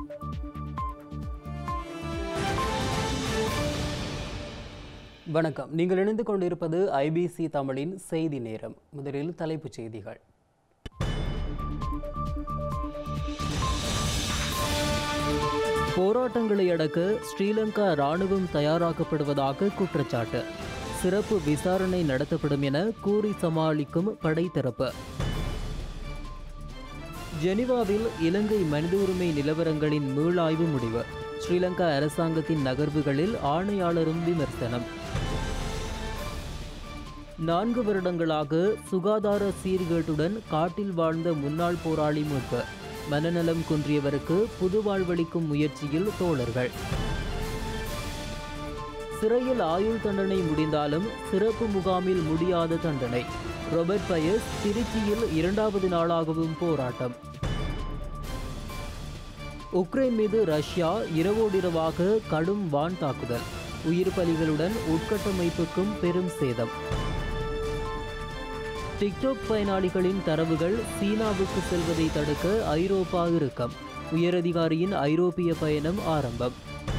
வணக்கம் நீங்கள் இணைந்து கொண்டிருப்பது ஐபிசி தமிழின் செய்தி நேரம் முதலில் தலைப்புச் செய்திகள் போராட்டங்களை அடக்க ஸ்ரீலங்கா ராணுவம் தயாராக்கப்படுவதாக குற்றச்சாட்டு சிறப்பு விசாரணை நடத்தப்படும் என கூறி சமாளிக்கும் படைத்தரப்பு ஜெனீவாவில் இலங்கை மனித உரிமை நிலவரங்களின் மீளாய்வு முடிவு ஸ்ரீலங்கா அரசாங்கத்தின் நகர்வுகளில் ஆணையாளரும் விமர்சனம் நான்கு வருடங்களாக சுகாதார சீர்கேட்டுடன் காட்டில் வாழ்ந்த முன்னாள் போராளி மீட்பு மனநலம் குன்றியவருக்கு புது வாழ்வளிக்கும் முயற்சியில் தோழர்கள் சிறையில் ஆயுள் தண்டனை முடிந்தாலும் சிறப்பு முகாமில் முடியாத தண்டனை ரொபர்ட் பயஸ் திருச்சியில் இரண்டாவது நாளாகவும் போராட்டம் உக்ரைன் மீது ரஷ்யா இரவோடிரவாக கடும் வான் தாக்குதல் உயிர் பலிகளுடன் உட்கட்டமைப்புக்கும் பெரும் சேதம் டிக்டாக் பயனாளிகளின் தரவுகள் சீனாவுக்கு செல்வதை தடுக்க ஐரோப்பா இறுக்கம் உயரதிகாரியின் ஐரோப்பிய பயணம் ஆரம்பம்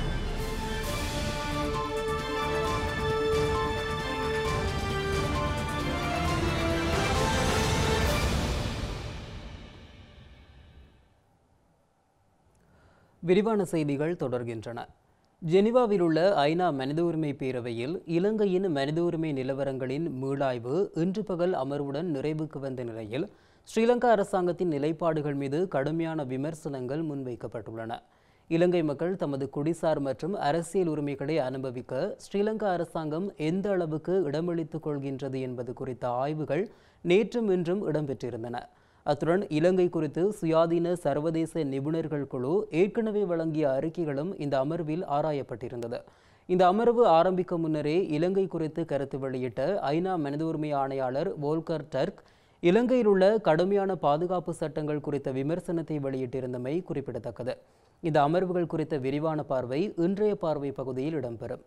விரிவான செய்திகள் தொடர்கின்றன ஜெனீவாவில் உள்ள ஐநா மனித உரிமை பேரவையில் இலங்கையின் மனித உரிமை நிலவரங்களின் மீளாய்வு இன்று பகல் அமர்வுடன் நிறைவுக்கு வந்த நிலையில் ஸ்ரீலங்கா அரசாங்கத்தின் நிலைப்பாடுகள் மீது கடுமையான விமர்சனங்கள் முன்வைக்கப்பட்டுள்ளன இலங்கை மக்கள் தமது குடிசார் மற்றும் அரசியல் உரிமைகளை அனுபவிக்க ஸ்ரீலங்கா அரசாங்கம் எந்த அளவுக்கு இடமளித்துக் கொள்கின்றது என்பது குறித்த ஆய்வுகள் நேற்றும் இன்றும் இடம்பெற்றிருந்தன அத்துடன் இலங்கை குறித்து சுயாதீன சர்வதேச நிபுணர்கள் குழு ஏற்கனவே வழங்கிய அறிக்கைகளும் இந்த அமர்வில் ஆராயப்பட்டிருந்தது இந்த அமர்வு ஆரம்பிக்க முன்னரே இலங்கை குறித்து கருத்து வெளியிட்ட ஐநா மனித உரிமை ஆணையாளர் வோல்கர் டர்க் இலங்கையில் உள்ள கடுமையான பாதுகாப்பு சட்டங்கள் குறித்த விமர்சனத்தை வெளியிட்டிருந்தமை குறிப்பிடத்தக்கது இந்த அமர்வுகள் குறித்த விரிவான பார்வை இன்றைய பார்வை பகுதியில் இடம்பெறும்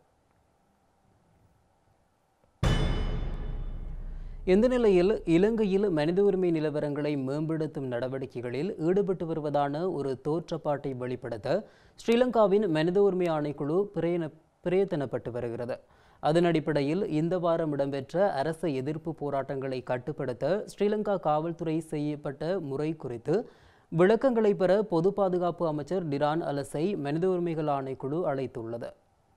இந்த நிலையில் இலங்கையில் மனித உரிமை நிலவரங்களை மேம்படுத்தும் நடவடிக்கைகளில் ஈடுபட்டு வருவதான ஒரு தோற்றப்பாட்டை வெளிப்படுத்த ஸ்ரீலங்காவின் மனித உரிமை ஆணைக்குழு பிரயன பிரயத்தனப்பட்டு வருகிறது அதன் அடிப்படையில் இந்த வாரம் இடம்பெற்ற அரச எதிர்ப்பு போராட்டங்களை கட்டுப்படுத்த ஸ்ரீலங்கா காவல்துறை செய்யப்பட்ட முறை குறித்து விளக்கங்களை பெற பொது பாதுகாப்பு அமைச்சர் டிரான் அலசை மனித உரிமைகள் ஆணைக்குழு அழைத்துள்ளது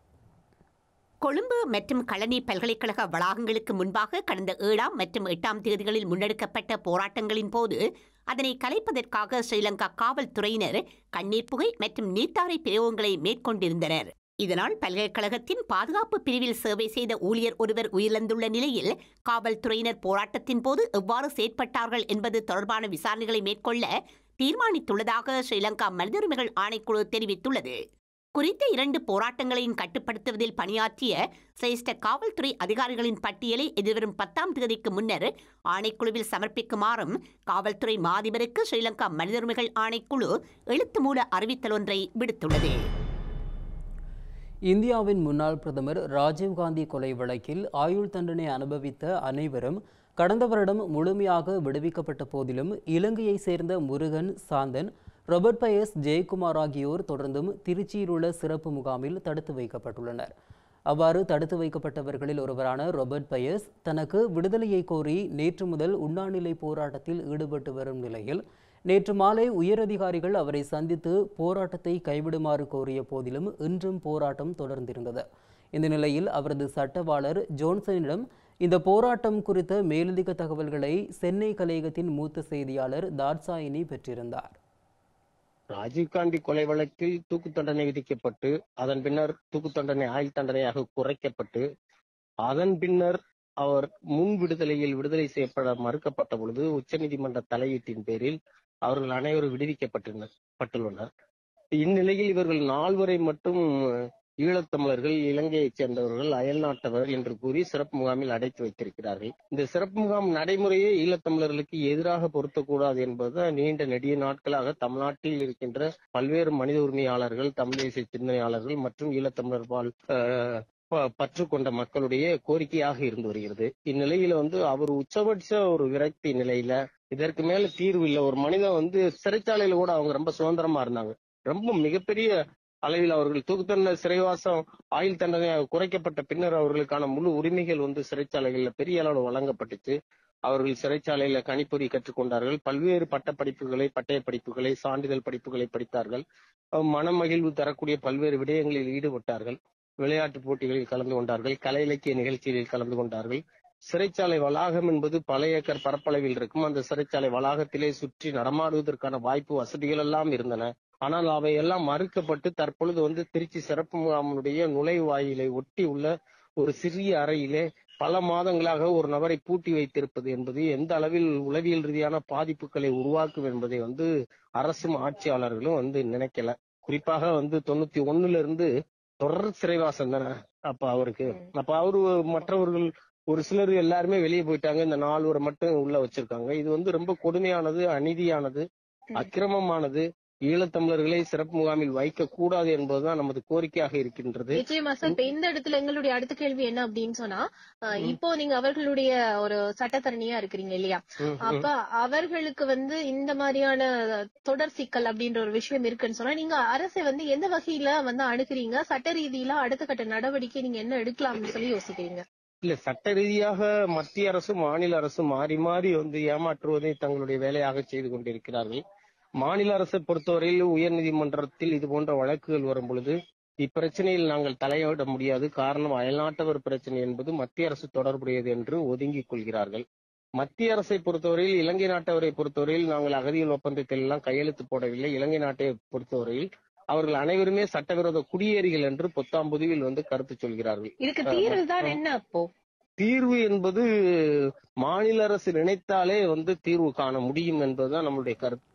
கொழும்பு மற்றும் களனி பல்கலைக்கழக வளாகங்களுக்கு முன்பாக கடந்த ஏழாம் மற்றும் எட்டாம் தேதிகளில் முன்னெடுக்கப்பட்ட போராட்டங்களின் போது அதனை கலைப்பதற்காக ஸ்ரீலங்கா காவல்துறையினர் கண்ணீர் புகை மற்றும் நீர்த்தாரை பிரயோகங்களை மேற்கொண்டிருந்தனர் இதனால் பல்கலைக்கழகத்தின் பாதுகாப்பு பிரிவில் சேவை செய்த ஊழியர் ஒருவர் உயிரிழந்துள்ள நிலையில் காவல்துறையினர் போராட்டத்தின் போது எவ்வாறு செயற்பட்டார்கள் என்பது தொடர்பான விசாரணைகளை மேற்கொள்ள தீர்மானித்துள்ளதாக ஸ்ரீலங்கா மனித உரிமைகள் ஆணைக்குழு தெரிவித்துள்ளது குறித்த இரண்டு போராட்டங்களையும் கட்டுப்படுத்துவதில் பணியாற்றிய சிரேஷ்ட காவல்துறை அதிகாரிகளின் பட்டியலை எதிர்வரும் பத்தாம் தேதிக்கு முன்னர் ஆணைக்குழுவில் சமர்ப்பிக்குமாறும் காவல்துறை மாதிபருக்கு ஸ்ரீலங்கா மனித உரிமைகள் ஆணைக்குழு எழுத்து மூல அறிவித்தல் ஒன்றை விடுத்துள்ளது இந்தியாவின் முன்னாள் பிரதமர் ராஜீவ்காந்தி கொலை வழக்கில் ஆயுள் தண்டனை அனுபவித்த அனைவரும் கடந்த வருடம் முழுமையாக விடுவிக்கப்பட்ட போதிலும் இலங்கையை சேர்ந்த முருகன் சாந்தன் ரொபர்ட் பயஸ் ஜெயக்குமார் ஆகியோர் தொடர்ந்தும் திருச்சியில் உள்ள சிறப்பு முகாமில் தடுத்து வைக்கப்பட்டுள்ளனர் அவ்வாறு தடுத்து வைக்கப்பட்டவர்களில் ஒருவரான ரொபர்ட் பயஸ் தனக்கு விடுதலையை கோரி நேற்று முதல் உண்ணாநிலை போராட்டத்தில் ஈடுபட்டு வரும் நிலையில் நேற்று மாலை உயரதிகாரிகள் அவரை சந்தித்து போராட்டத்தை கைவிடுமாறு கோரிய போதிலும் இன்றும் போராட்டம் தொடர்ந்திருந்தது இந்த நிலையில் அவரது சட்டவாளர் ஜோன்சனிடம் இந்த போராட்டம் குறித்த மேலதிக தகவல்களை சென்னை கலையகத்தின் மூத்த செய்தியாளர் தாட்சாயினி பெற்றிருந்தார் ராஜீவ்காந்தி கொலை வழக்கில் தூக்கு தண்டனை விதிக்கப்பட்டு அதன் பின்னர் தூக்கு தண்டனை ஆயுள் தண்டனையாக குறைக்கப்பட்டு அதன் பின்னர் அவர் முன் விடுதலையில் விடுதலை செய்யப்பட மறுக்கப்பட்ட பொழுது உச்சநீதிமன்ற தலையீட்டின் பேரில் அவர்கள் அனைவரும் விடுவிக்கப்பட்டிருந்தனர் பட்டுள்ளனர் இந்நிலையில் இவர்கள் நால்வரை மட்டும் ஈழத்தமிழர்கள் இலங்கையைச் சேர்ந்தவர்கள் அயல்நாட்டவர் என்று கூறி சிறப்பு முகாமில் அடைத்து வைத்திருக்கிறார்கள் இந்த சிறப்பு முகாம் நடைமுறையை ஈழத்தமிழர்களுக்கு எதிராக பொருத்தக்கூடாது என்பது நீண்ட நெடிய நாட்களாக தமிழ்நாட்டில் இருக்கின்ற பல்வேறு மனித உரிமையாளர்கள் தமிழ் தேசிய சிந்தனையாளர்கள் மற்றும் ஈழத்தமிழர் வாழ் பற்று கொண்ட மக்களுடைய கோரிக்கையாக இருந்து வருகிறது இந்நிலையில வந்து அவர் உச்சபட்ச ஒரு விரக்தி நிலையில இதற்கு மேல தீர்வு இல்லை ஒரு மனிதன் வந்து சிறைச்சாலையில கூட அவங்க ரொம்ப சுதந்திரமா இருந்தாங்க ரொம்ப மிகப்பெரிய அளவில் அவர்கள் தூக்கு தண்டனை சிறைவாசம் ஆயுள் தண்டனை குறைக்கப்பட்ட பின்னர் அவர்களுக்கான முழு உரிமைகள் வந்து சிறைச்சாலைகள்ல பெரிய அளவில் வழங்கப்பட்டுச்சு அவர்கள் சிறைச்சாலையில கணிப்பொறி கற்றுக்கொண்டார்கள் பல்வேறு பட்ட படிப்புகளை பட்டய படிப்புகளை சான்றிதழ் படிப்புகளை படித்தார்கள் மனமகிழ்வு தரக்கூடிய பல்வேறு விடயங்களில் ஈடுபட்டார்கள் விளையாட்டு போட்டிகளில் கலந்து கொண்டார்கள் கலை இலக்கிய நிகழ்ச்சிகளில் கலந்து கொண்டார்கள் சிறைச்சாலை வளாகம் என்பது பல ஏக்கர் பரப்பளவில் இருக்கும் அந்த சிறைச்சாலை வளாகத்திலே சுற்றி நடமாடுவதற்கான வாய்ப்பு வசதிகள் எல்லாம் இருந்தன ஆனால் அவை எல்லாம் மறுக்கப்பட்டு தற்பொழுது வந்து திருச்சி சிறப்பு முகாமினுடைய நுழைவாயிலை ஒட்டி உள்ள ஒரு சிறிய அறையிலே பல மாதங்களாக ஒரு நபரை பூட்டி வைத்திருப்பது என்பது எந்த அளவில் உளவியல் ரீதியான பாதிப்புகளை உருவாக்கும் என்பதை வந்து அரசும் ஆட்சியாளர்களும் வந்து நினைக்கல குறிப்பாக வந்து தொண்ணூத்தி ஒண்ணுல இருந்து தொடர் சிறைவாசம் தானே அப்ப அவருக்கு அப்ப அவரு மற்றவர்கள் ஒரு சிலர் எல்லாருமே வெளியே போயிட்டாங்க இந்த நால்வரை மட்டும் உள்ள வச்சிருக்காங்க இது வந்து ரொம்ப கொடுமையானது அநீதியானது அக்கிரமமானது ஈழத்தமிழர்களை சிறப்பு முகாமில் வைக்க கூடாது என்பதுதான் நமது கோரிக்கையாக இருக்கின்றது நிச்சயமா சார் இப்ப இந்த இடத்துல எங்களுடைய அடுத்த கேள்வி என்ன அப்படின்னு சொன்னா அஹ், இப்போ நீங்க அவர்களுடைய ஒரு சட்டத்தரணியா இருக்கிறீங்க இல்லையா ம், ம். அப்ப அவர்களுக்கு வந்து இந்த மாதிரியான தொடர் சிக்கல் அப்படின்ற ஒரு விஷயம் இருக்குன்னு சொன்னா நீங்க அரசை வந்து எந்த வகையில வந்து அணுகுறீங்க சட்ட ரீதியில அடுத்த கட்ட நடவடிக்கை நீங்க என்ன எடுக்கலாம்னு சொல்லி யோசிக்கிறீங்க இல்ல சட்ட ரீதியாக மத்திய அரசும் மாநில அரசும் மாறி மாறி வந்து ஏமாற்றுவதை தங்களுடைய வேலையாக செய்து கொண்டிருக்கிறார்கள் மாநில அரசை பொறுத்தவரையில் உயர்நீதிமன்றத்தில் இது போன்ற வழக்குகள் வரும் பொழுது இப்பிரச்சனையில் நாங்கள் தலையிட முடியாது காரணம் அயல்நாட்டவர் பிரச்சனை என்பது மத்திய அரசு தொடர்புடையது என்று ஒதுங்கிக் கொள்கிறார்கள் மத்திய அரசை பொறுத்தவரையில் இலங்கை நாட்டவரை பொறுத்தவரையில் நாங்கள் அகதிகள் ஒப்பந்தத்தில் எல்லாம் கையெழுத்து போடவில்லை இலங்கை நாட்டை பொறுத்தவரையில் அவர்கள் அனைவருமே சட்டவிரோத குடியேறிகள் என்று பொத்தாம்புதுவில் வந்து கருத்து சொல்கிறார்கள் இதுக்கு தீர்வு தான் என்ன அப்போ தீர்வு என்பது மாநில அரசு நினைத்தாலே வந்து தீர்வு காண முடியும் என்பதுதான் நம்மளுடைய கருத்து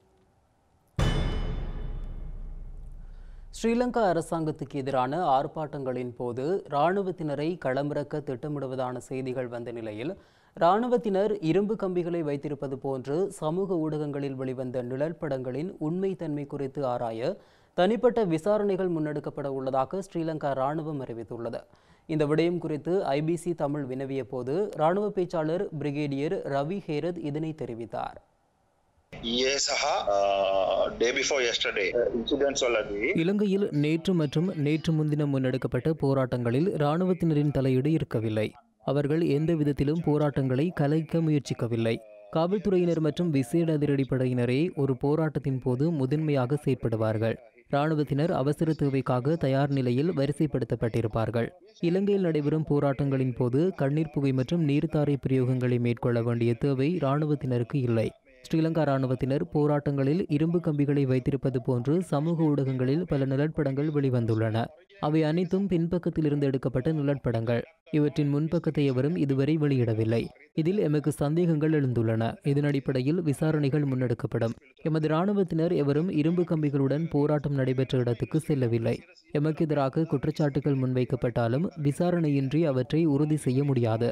ஸ்ரீலங்கா அரசாங்கத்துக்கு எதிரான ஆர்ப்பாட்டங்களின் போது இராணுவத்தினரை களமிறக்க திட்டமிடுவதான செய்திகள் வந்த நிலையில் இராணுவத்தினர் இரும்பு கம்பிகளை வைத்திருப்பது போன்று சமூக ஊடகங்களில் வெளிவந்த நிழல் படங்களின் உண்மைத்தன்மை குறித்து ஆராய தனிப்பட்ட விசாரணைகள் முன்னெடுக்கப்பட உள்ளதாக ஸ்ரீலங்கா இராணுவம் அறிவித்துள்ளது இந்த விடயம் குறித்து ஐபிசி தமிழ் வினவிய போது இராணுவ பேச்சாளர் பிரிகேடியர் ரவி ஹேரத் இதனை தெரிவித்தார் ඊයේ සහ ඩේ බිෆෝ යස්ටඩේ ඉන්සිඩන්ස් වලදී இலங்கையில் நேற்று மற்றும் நேற்று முன்தினம் முன்னெடுக்கப்பட்ட போராட்டங்களில் இராணுவத்தினரின் தலையீடு இருக்கவில்லை அவர்கள் எந்த விதத்திலும் போராட்டங்களை கலைக்க முயற்சிக்கவில்லை காவல்துறையினர் மற்றும் விசேட அதிரடிப்படையினரே ஒரு போராட்டத்தின் போது முதன்மையாக செயற்படுவார்கள் இராணுவத்தினர் அவசர தேவைக்காக தயார் நிலையில் வரிசைப்படுத்தப்பட்டிருப்பார்கள் இலங்கையில் நடைபெறும் போராட்டங்களின் போது கண்ணீர் புகை மற்றும் நீர்த்தாரை பிரயோகங்களை மேற்கொள்ள வேண்டிய தேவை இராணுவத்தினருக்கு இல்லை ஸ்ரீலங்கா இராணுவத்தினர் போராட்டங்களில் இரும்பு கம்பிகளை வைத்திருப்பது போன்று சமூக ஊடகங்களில் பல நிழற்படங்கள் வெளிவந்துள்ளன அவை அனைத்தும் பின்பக்கத்தில் இருந்து எடுக்கப்பட்ட நிழற்படங்கள் இவற்றின் முன்பக்கத்தை எவரும் இதுவரை வெளியிடவில்லை இதில் எமக்கு சந்தேகங்கள் எழுந்துள்ளன இதன் அடிப்படையில் விசாரணைகள் முன்னெடுக்கப்படும் எமது இராணுவத்தினர் எவரும் இரும்பு கம்பிகளுடன் போராட்டம் நடைபெற்ற இடத்துக்கு செல்லவில்லை எமக்கு எதிராக குற்றச்சாட்டுகள் முன்வைக்கப்பட்டாலும் விசாரணையின்றி அவற்றை உறுதி செய்ய முடியாது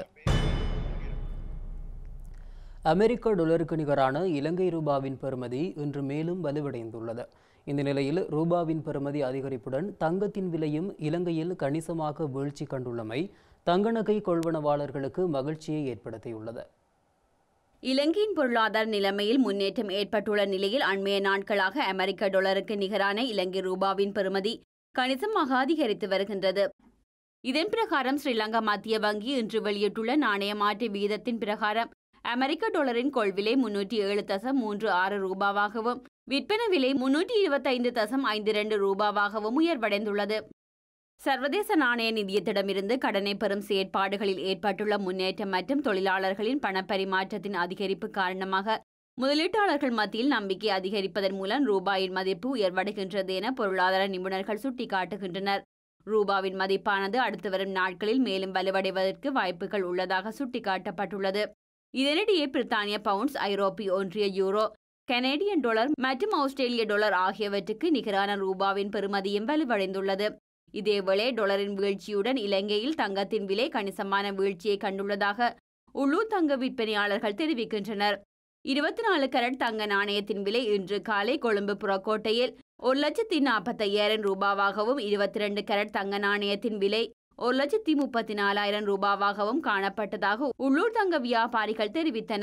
அமெரிக்க டாலருக்கு நிகரான இலங்கை ரூபாவின் பெறுமதி இன்று மேலும் வலுவடைந்துள்ளது இந்த நிலையில் ரூபாவின் பெறுமதி அதிகரிப்புடன் தங்கத்தின் விலையும் இலங்கையில் கணிசமாக வீழ்ச்சி கண்டுள்ளமை தங்க நகை கொள்வனவாளர்களுக்கு மகிழ்ச்சியை ஏற்படுத்தியுள்ளது இலங்கையின் பொருளாதார நிலைமையில் முன்னேற்றம் ஏற்பட்டுள்ள நிலையில் அண்மைய நாட்களாக அமெரிக்க டாலருக்கு நிகரான இலங்கை ரூபாவின் பெறுமதி கணிசமாக அதிகரித்து வருகின்றது இதன் பிரகாரம் ஸ்ரீலங்கா மத்திய வங்கி இன்று வெளியிட்டுள்ள நாணய மாற்று விகிதத்தின் பிரகாரம் அமெரிக்க டாலரின் கொள்விலை முன்னூற்றி ஏழு தசம் மூன்று ஆறு ரூபாவாகவும் விற்பனை விலை முன்னூற்றி இருபத்தைந்து தசம் ஐந்து இரண்டு ரூபாவாகவும் உயர்வடைந்துள்ளது சர்வதேச நாணய நிதியத்திடமிருந்து கடனை பெறும் செயற்பாடுகளில் ஏற்பட்டுள்ள முன்னேற்றம் மற்றும் தொழிலாளர்களின் பணப்பரிமாற்றத்தின் அதிகரிப்பு காரணமாக முதலீட்டாளர்கள் மத்தியில் நம்பிக்கை அதிகரிப்பதன் மூலம் ரூபாயின் மதிப்பு உயர்வடைகின்றது என பொருளாதார நிபுணர்கள் சுட்டிக்காட்டுகின்றனர் ரூபாவின் மதிப்பானது அடுத்து வரும் நாட்களில் மேலும் வலுவடைவதற்கு வாய்ப்புகள் உள்ளதாக சுட்டிக்காட்டப்பட்டுள்ளது இதனிடையே பிரித்தானிய பவுண்ட்ஸ் ஐரோப்பிய ஒன்றிய யூரோ கனேடியன் டாலர் மற்றும் ஆஸ்திரேலிய டாலர் ஆகியவற்றுக்கு நிகரான ரூபாவின் பெறுமதியும் வலுவடைந்துள்ளது இதேவேளை டாலரின் வீழ்ச்சியுடன் இலங்கையில் தங்கத்தின் விலை கணிசமான வீழ்ச்சியை கண்டுள்ளதாக உள்ளூர் தங்க விற்பனையாளர்கள் தெரிவிக்கின்றனர் இருபத்தி நாலு கரட் தங்க நாணயத்தின் விலை இன்று காலை கொழும்பு புறக்கோட்டையில் ஒரு லட்சத்தி நாற்பத்தையாயிரம் ரூபாவாகவும் இருபத்தி ரெண்டு கரட் தங்க நாணயத்தின் விலை ஒரு லட்சத்தி முப்பத்தி நாலாயிரம் ரூபாவாகவும் காணப்பட்டதாக உள்ளூர் தங்க வியாபாரிகள் தெரிவித்தனர்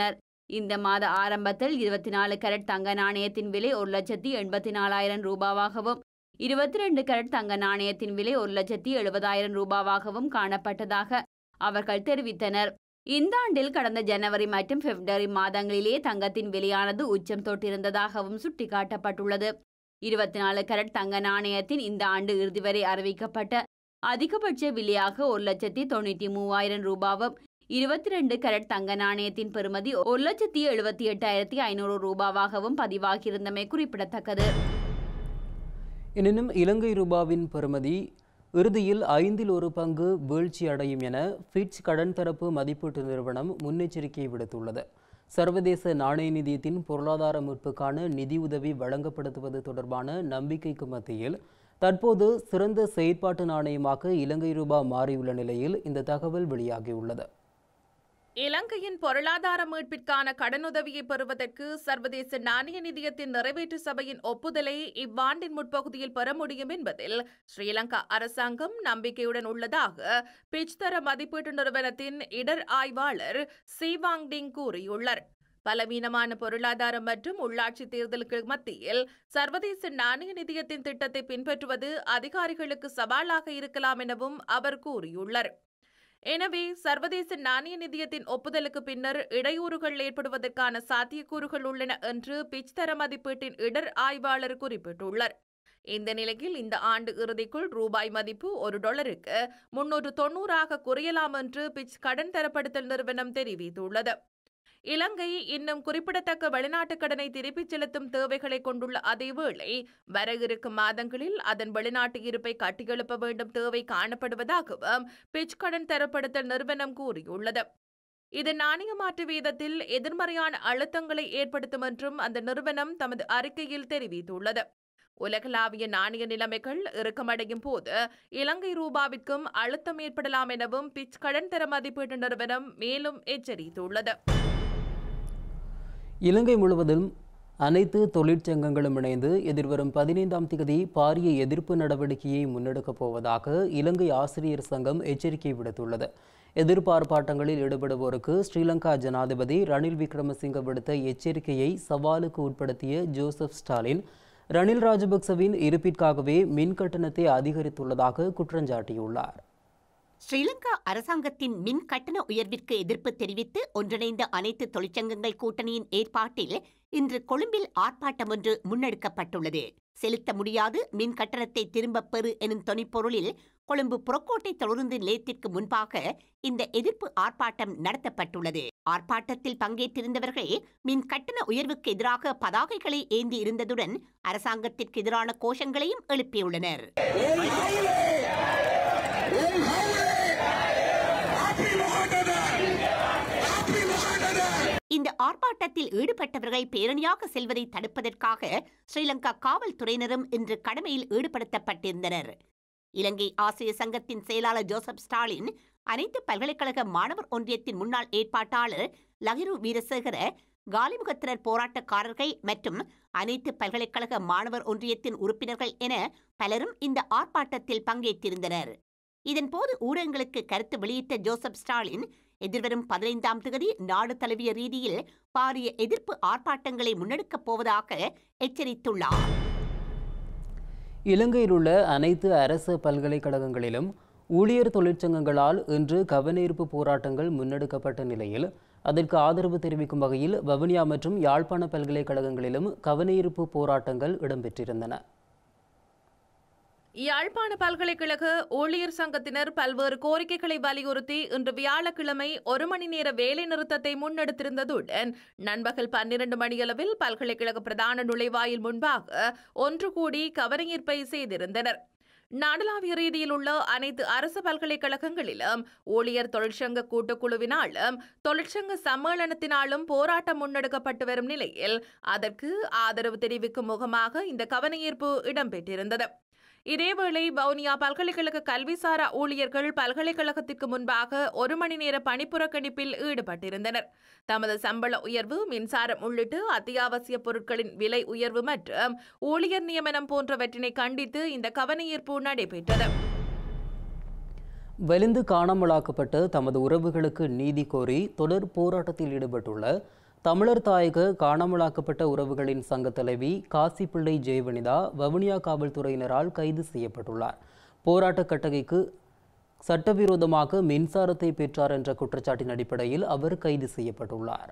இந்த மாத ஆரம்பத்தில் இருபத்தி நாலு கரட் தங்க நாணயத்தின் விலை ஒரு லட்சத்தி எண்பத்தி நாலாயிரம் ரூபாவாகவும் இருபத்தி ரெண்டு கரட் தங்க நாணயத்தின் விலை ஒரு லட்சத்தி எழுபதாயிரம் ரூபாவாகவும் காணப்பட்டதாக அவர்கள் தெரிவித்தனர் இந்த ஆண்டில் கடந்த ஜனவரி மற்றும் பிப்ரவரி மாதங்களிலே தங்கத்தின் விலையானது உச்சம் தொட்டிருந்ததாகவும் சுட்டிக்காட்டப்பட்டுள்ளது இருபத்தி நாலு கரட் தங்க நாணயத்தின் இந்த ஆண்டு இறுதி வரை அறிவிக்கப்பட்ட அதிகபட்ச விலையாக ஒரு லட்சத்தி தொண்ணூற்றி மூவாயிரம் ரூபாவும் இருபத்தி ரெண்டு கரட் தங்க நாணயத்தின் பெறுமதி ஒரு லட்சத்தி எழுபத்தி எட்டாயிரத்தி ஐநூறு ரூபாவாகவும் பதிவாகியிருந்தமை குறிப்பிடத்தக்கது எனினும் இலங்கை ரூபாவின் பெறுமதி இறுதியில் ஐந்தில் ஒரு பங்கு வீழ்ச்சி அடையும் என ஃபிட்ச் கடன் தரப்பு மதிப்பீட்டு நிறுவனம் முன்னெச்சரிக்கை விடுத்துள்ளது சர்வதேச நாணய நிதியத்தின் பொருளாதார மீட்புக்கான நிதியுதவி வழங்கப்படுத்துவது தொடர்பான நம்பிக்கைக்கு மத்தியில் தற்போது சிறந்த செயற்பாட்டு நாணயமாக இலங்கை ரூபா மாறியுள்ள நிலையில் இந்த தகவல் வெளியாகியுள்ளது இலங்கையின் பொருளாதார மீட்பிற்கான கடனுதவியை பெறுவதற்கு சர்வதேச நாணய நிதியத்தின் நிறைவேற்று சபையின் ஒப்புதலை இவ்வாண்டின் முற்பகுதியில் பெற முடியும் என்பதில் ஸ்ரீலங்கா அரசாங்கம் நம்பிக்கையுடன் உள்ளதாக பிச் தர மதிப்பீட்டு நிறுவனத்தின் இடர் ஆய்வாளர் சீவாங் டிங் கூறியுள்ளார் பலவீனமான பொருளாதாரம் மற்றும் உள்ளாட்சி தேர்தலுக்கு மத்தியில் சர்வதேச நாணய நிதியத்தின் திட்டத்தை பின்பற்றுவது அதிகாரிகளுக்கு சவாலாக இருக்கலாம் எனவும் அவர் கூறியுள்ளார் எனவே சர்வதேச நாணய நிதியத்தின் ஒப்புதலுக்கு பின்னர் இடையூறுகள் ஏற்படுவதற்கான சாத்தியக்கூறுகள் உள்ளன என்று பிச் தர மதிப்பீட்டின் இடர் ஆய்வாளர் குறிப்பிட்டுள்ளார் இந்த நிலையில் இந்த ஆண்டு இறுதிக்குள் ரூபாய் மதிப்பு ஒரு டாலருக்கு முன்னூற்று தொன்னூறாக குறையலாம் என்று பிச் கடன் தரப்படுத்தல் நிறுவனம் தெரிவித்துள்ளது இலங்கை இன்னும் குறிப்பிடத்தக்க வெளிநாட்டு கடனை திருப்பிச் செலுத்தும் தேவைகளை கொண்டுள்ள அதேவேளை வர இருக்கும் மாதங்களில் அதன் வெளிநாட்டு இருப்பை கட்டியெழுப்ப வேண்டும் தேவை காணப்படுவதாகவும் பிச் கடன் தரப்படுத்தல் நிறுவனம் கூறியுள்ளது இது நாணய மாற்று வீதத்தில் எதிர்மறையான அழுத்தங்களை ஏற்படுத்தும் என்றும் அந்த நிறுவனம் தமது அறிக்கையில் தெரிவித்துள்ளது உலகளாவிய நாணய நிலைமைகள் இறுக்கமடையும் போது இலங்கை ரூபாவிற்கும் அழுத்தம் ஏற்படலாம் எனவும் பிச் கடன் தர மதிப்பீட்டு நிறுவனம் மேலும் எச்சரித்துள்ளது இலங்கை முழுவதும் அனைத்து தொழிற்சங்கங்களும் இணைந்து எதிர்வரும் பதினைந்தாம் தேதி பாரிய எதிர்ப்பு நடவடிக்கையை முன்னெடுக்கப் போவதாக இலங்கை ஆசிரியர் சங்கம் எச்சரிக்கை விடுத்துள்ளது எதிர்ப்பு ஆர்ப்பாட்டங்களில் ஈடுபடுவோருக்கு ஸ்ரீலங்கா ஜனாதிபதி ரணில் விக்ரமசிங்க விடுத்த எச்சரிக்கையை சவாலுக்கு உட்படுத்திய ஜோசப் ஸ்டாலின் ரணில் ராஜபக்சவின் இருப்பிற்காகவே மின் கட்டணத்தை அதிகரித்துள்ளதாக குற்றஞ்சாட்டியுள்ளார் ஸ்ரீலங்கா அரசாங்கத்தின் மின் கட்டண உயர்விற்கு எதிர்ப்பு தெரிவித்து ஒன்றிணைந்த அனைத்து தொழிற்சங்கங்கள் கூட்டணியின் ஏற்பாட்டில் இன்று கொழும்பில் ஆர்ப்பாட்டம் ஒன்று முன்னெடுக்கப்பட்டுள்ளது செலுத்த முடியாது மின் கட்டணத்தை திரும்பப் பெறு எனும் தொனிப்பொருளில் கொழும்பு புறக்கோட்டை தொடருந்து நிலையத்திற்கு முன்பாக இந்த எதிர்ப்பு ஆர்ப்பாட்டம் நடத்தப்பட்டுள்ளது ஆர்ப்பாட்டத்தில் பங்கேற்றிருந்தவர்கள் மின் கட்டண உயர்வுக்கு எதிராக பதாகைகளை ஏந்தி இருந்ததுடன் அரசாங்கத்திற்கு எதிரான கோஷங்களையும் எழுப்பியுள்ளனர் இந்த ஆர்ப்பாட்டத்தில் ஈடுபட்டவர்கள் பேரணியாக செல்வதை தடுப்பதற்காக ஸ்ரீலங்கா காவல்துறையினரும் இன்று கடமையில் ஈடுபடுத்தப்பட்டிருந்தனர் இலங்கை ஆசிரியர் சங்கத்தின் செயலாளர் ஜோசப் ஸ்டாலின் அனைத்து பல்கலைக்கழக மாணவர் ஒன்றியத்தின் முன்னாள் ஏற்பாட்டாளர் லகிரு வீரசேகர காலிமுகத்திரர் போராட்டக்காரர்கள் மற்றும் அனைத்து பல்கலைக்கழக மாணவர் ஒன்றியத்தின் உறுப்பினர்கள் என பலரும் இந்த ஆர்ப்பாட்டத்தில் பங்கேற்றிருந்தனர் இதன்போது ஊடகங்களுக்கு கருத்து வெளியிட்ட ஜோசப் ஸ்டாலின் எதிர்வரும் பதினைந்தாம் தேதி நாடு தழுவிய ரீதியில் பாரிய எதிர்ப்பு ஆர்ப்பாட்டங்களை முன்னெடுக்கப் போவதாக எச்சரித்துள்ளார் இலங்கையில் உள்ள அனைத்து அரசு பல்கலைக்கழகங்களிலும் ஊழியர் தொழிற்சங்கங்களால் இன்று கவனஈர்ப்பு போராட்டங்கள் முன்னெடுக்கப்பட்ட நிலையில் அதற்கு ஆதரவு தெரிவிக்கும் வகையில் வவுனியா மற்றும் யாழ்ப்பாண பல்கலைக்கழகங்களிலும் கவனஈர்ப்பு போராட்டங்கள் இடம்பெற்றிருந்தன யாழ்ப்பாண பல்கலைக்கழக ஊழியர் சங்கத்தினர் பல்வேறு கோரிக்கைகளை வலியுறுத்தி இன்று வியாழக்கிழமை ஒரு மணி நேர வேலை நிறுத்தத்தை முன்னெடுத்திருந்ததுடன் நண்பகல் பன்னிரண்டு மணியளவில் பல்கலைக்கழக பிரதான நுழைவாயில் முன்பாக ஒன்று கூடி கவனஈர்ப்பை செய்திருந்தனர் நாடளாவிய ரீதியில் உள்ள அனைத்து அரசு பல்கலைக்கழகங்களிலும் ஊழியர் தொழிற்சங்க கூட்டுக்குழுவினாலும் தொழிற்சங்க சம்மேளனத்தினாலும் போராட்டம் முன்னெடுக்கப்பட்டு வரும் நிலையில் அதற்கு ஆதரவு தெரிவிக்கும் முகமாக இந்த கவனஈர்ப்பு இடம்பெற்றிருந்தது இதேவேளை வவுனியா பல்கலைக்கழக கல்விசாரா ஊழியர்கள் பல்கலைக்கழகத்திற்கு முன்பாக ஒரு மணி நேர பணிப்புறக்கணிப்பில் ஈடுபட்டிருந்தனர் தமது சம்பள உயர்வு மின்சாரம் உள்ளிட்ட அத்தியாவசிய பொருட்களின் விலை உயர்வு மற்றும் ஊழியர் நியமனம் போன்றவற்றினை கண்டித்து இந்த கவனஈர்ப்பு நடைபெற்றது வலிந்து காணாமலாக்கப்பட்ட தமது உறவுகளுக்கு நீதி கோரி தொடர் போராட்டத்தில் ஈடுபட்டுள்ள தமிழர் தாயக காணாமலாக்கப்பட்ட உறவுகளின் சங்க தலைவி காசிப்பிள்ளை ஜெயவனிதா வவுனியா காவல்துறையினரால் கைது செய்யப்பட்டுள்ளார் போராட்ட கட்டகைக்கு சட்டவிரோதமாக மின்சாரத்தை பெற்றார் என்ற குற்றச்சாட்டின் அடிப்படையில் அவர் கைது செய்யப்பட்டுள்ளார்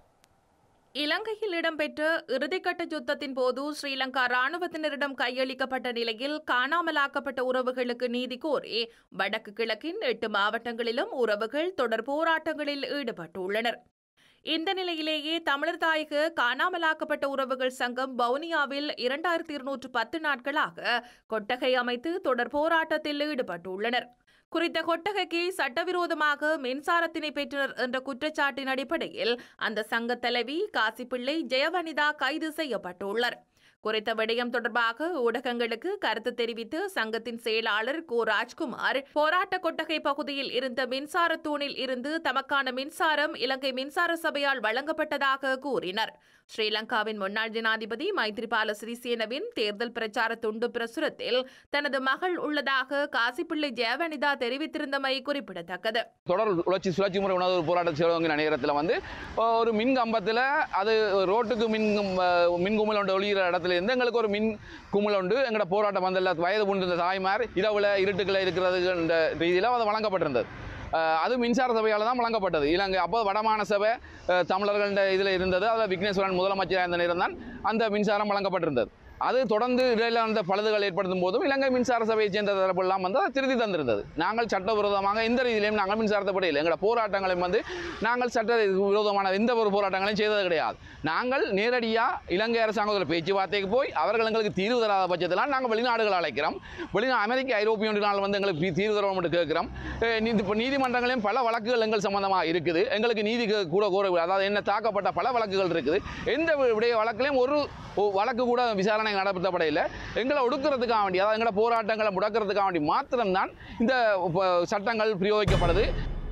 இலங்கையில் இடம்பெற்ற இறுதிக்கட்ட யுத்தத்தின் போது ஸ்ரீலங்கா ராணுவத்தினரிடம் கையளிக்கப்பட்ட நிலையில் காணாமலாக்கப்பட்ட உறவுகளுக்கு நீதி கோரி வடக்கு கிழக்கின் எட்டு மாவட்டங்களிலும் உறவுகள் தொடர் போராட்டங்களில் ஈடுபட்டுள்ளனர் இந்த நிலையிலேயே தமிழர் தாயக காணாமலாக்கப்பட்ட உறவுகள் சங்கம் வவுனியாவில் இரண்டாயிரத்தி இருநூற்று பத்து நாட்களாக கொட்டகை அமைத்து தொடர் போராட்டத்தில் ஈடுபட்டுள்ளனர் குறித்த கொட்டகைக்கு சட்டவிரோதமாக மின்சாரத்தினை பெற்றனர் என்ற குற்றச்சாட்டின் அடிப்படையில் அந்த சங்க தலைவி காசிப்பிள்ளை ஜெயவனிதா கைது செய்யப்பட்டுள்ளார் குறித்த விடயம் தொடர்பாக ஊடகங்களுக்கு கருத்து தெரிவித்து சங்கத்தின் செயலாளர் கோ ராஜ்குமார் போராட்ட கொட்டகை பகுதியில் இருந்த மின்சார தூணில் இருந்து தமக்கான மின்சாரம் இலங்கை மின்சார சபையால் வழங்கப்பட்டதாக கூறினர் ஸ்ரீலங்காவின் முன்னாள் ஜனாதிபதி மைத்ரிபால சிறிசேனவின் தேர்தல் பிரச்சார துண்டு பிரசுரத்தில் தனது மகள் உள்ளதாக காசிப்பிள்ளை ஜெயவனிதா தெரிவித்திருந்தமை குறிப்பிடத்தக்கது தொடர் உழைச்சி சுழற்சி முறை உணவு போராட்டம் செய்வங்கிற நேரத்தில் வந்து ஒரு மின் கம்பத்தில் அது ரோட்டுக்கு மின் கம்- மின் குமிழ் ஒன்று ஒளிகிற இடத்துல இருந்து எங்களுக்கு ஒரு மின் குமிழ் உண்டு எங்களோட போராட்டம் வந்தல வயது புண்டிருந்த தாய்மார் இரவில் இருட்டுக்குள்ள இருக்கிறது என்ற ரீதியில் அது வழங்கப்பட்டிருந்தது அஹ் அது மின்சார சபையால் தான் வழங்கப்பட்டது இலங்கை அப்போ வடமாநில சபை அஹ் தமிழர்கள்ட இதில் இருந்தது அதில் விக்னேஸ்வரன் முதலமைச்சராக இருந்த நேரம் தான் அந்த மின்சாரம் வழங்கப்பட்டிருந்தது அது தொடர்ந்து இடையில அந்த பழுதுகள் ஏற்படுத்தும் போதும் இலங்கை மின்சார சபையைச் சேர்ந்த தரப்பெல்லாம் வந்து அதை திருத்தி தந்திருந்தது நாங்கள் சட்டவிரோதமாக எந்த ரீதியிலையும் நாங்கள் மின்சாரத்தை படையில் எங்களோட போராட்டங்களையும் வந்து நாங்கள் சட்ட விரோதமான எந்த ஒரு போராட்டங்களையும் செய்தது கிடையாது நாங்கள் நேரடியாக இலங்கை அரசாங்கத்தில் பேச்சுவார்த்தைக்கு போய் அவர்கள் எங்களுக்கு தீர்வு தராத பட்சத்தில் நாங்கள் வெளிநாடுகள் அழைக்கிறோம் வெளிநா அமெரிக்க ஐரோப்பிய ஒன்றினால் வந்து எங்களுக்கு தீ- தீர்வு தர மட்டும் கேட்கிறோம் அஹ் நீ- இப்போ நீதிமன்றங்களையும் பல வழக்குகள் எங்கள் சம்பந்தமாக இருக்குது எங்களுக்கு நீதி கே- கூட கோர அதாவது என்ன தாக்கப்பட்ட பல வழக்குகள் இருக்குது எந்த வி- விடைய வழக்கிலையும் ஒரு ஒ- வழக்கு கூட விசாரணை நடத்தப்படையில் எங்களை ஒடுக்கிறதுக்காக வேண்டி அதாவது எங்களை போராட்டங்களை முடக்கிறதுக்காக வேண்டி மாத்திரம்தான் இந்த இப்ப சட்டங்கள் பிரயோகிக்கப்படுது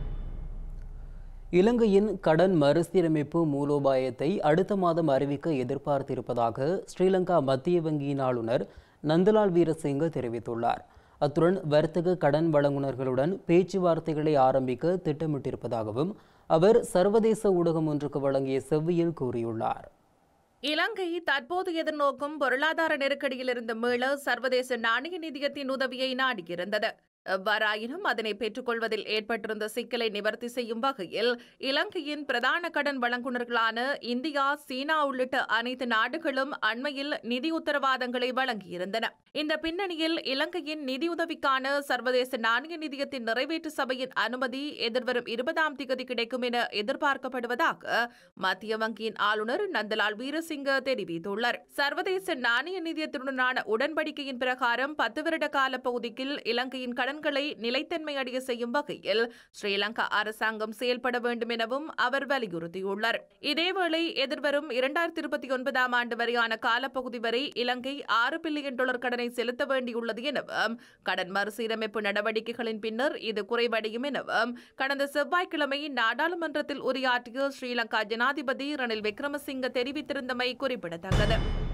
இலங்கையின் கடன் மறுசீரமைப்பு மூலோபாயத்தை அடுத்த மாதம் அறிவிக்க எதிர்பார்த்திருப்பதாக ஸ்ரீலங்கா மத்திய வங்கியின் ஆளுநர் நந்தலால் வீரசிங்க தெரிவித்துள்ளார் அத்துடன் வர்த்தக கடன் வழங்குனர்களுடன் பேச்சுவார்த்தைகளை ஆரம்பிக்க திட்டமிட்டிருப்பதாகவும் அவர் சர்வதேச ஊடகம் ஒன்றுக்கு வழங்கிய செவ்வியில் கூறியுள்ளார் இலங்கை தற்போது எதிர்நோக்கும் பொருளாதார நெருக்கடியிலிருந்து மீள சர்வதேச நாணய நிதியத்தின் உதவியை நாடியிருந்தது எவ்வாறாயினும் அதனை பெற்றுக்கொள்வதில் ஏற்பட்டிருந்த சிக்கலை நிவர்த்தி செய்யும் வகையில் இலங்கையின் பிரதான கடன் வழங்குனர்களான இந்தியா சீனா உள்ளிட்ட அனைத்து நாடுகளும் அண்மையில் நிதி உத்தரவாதங்களை வழங்கியிருந்தன இந்த பின்னணியில் இலங்கையின் நிதியுதவிக்கான சர்வதேச நாணய நிதியத்தின் நிறைவேற்று சபையின் அனுமதி எதிர்வரும் இருபதாம் திகதி கிடைக்கும் என எதிர்பார்க்கப்படுவதாக மத்திய வங்கியின் ஆளுநர் நந்தலால் வீரசிங்க தெரிவித்துள்ளார் சர்வதேச நாணய நிதியத்துடனான உடன்படிக்கையின் பிரகாரம் பத்து வருட கால பகுதியில் இலங்கையின் கடன்களை நிலைத்தன்மை அடைய செய்யும் வகையில் ஸ்ரீலங்கா அரசாங்கம் செயல்பட வேண்டும் எனவும் அவர் வலியுறுத்தியுள்ளார் இதேவேளை எதிர்வரும் இரண்டாயிரத்தி இருபத்தி ஒன்பதாம் ஆண்டு வரையான காலப்பகுதி வரை இலங்கை ஆறு பில்லியன் டாலர் கடனை செலுத்த வேண்டியுள்ளது எனவும் கடன் மறுசீரமைப்பு நடவடிக்கைகளின் பின்னர் இது குறைவடையும் எனவும் கடந்த செவ்வாய்க்கிழமை நாடாளுமன்றத்தில் உரையாற்றிய ஸ்ரீலங்கா ஜனாதிபதி ரணில் விக்ரமசிங்க தெரிவித்திருந்தமை குறிப்பிடத்தக்கது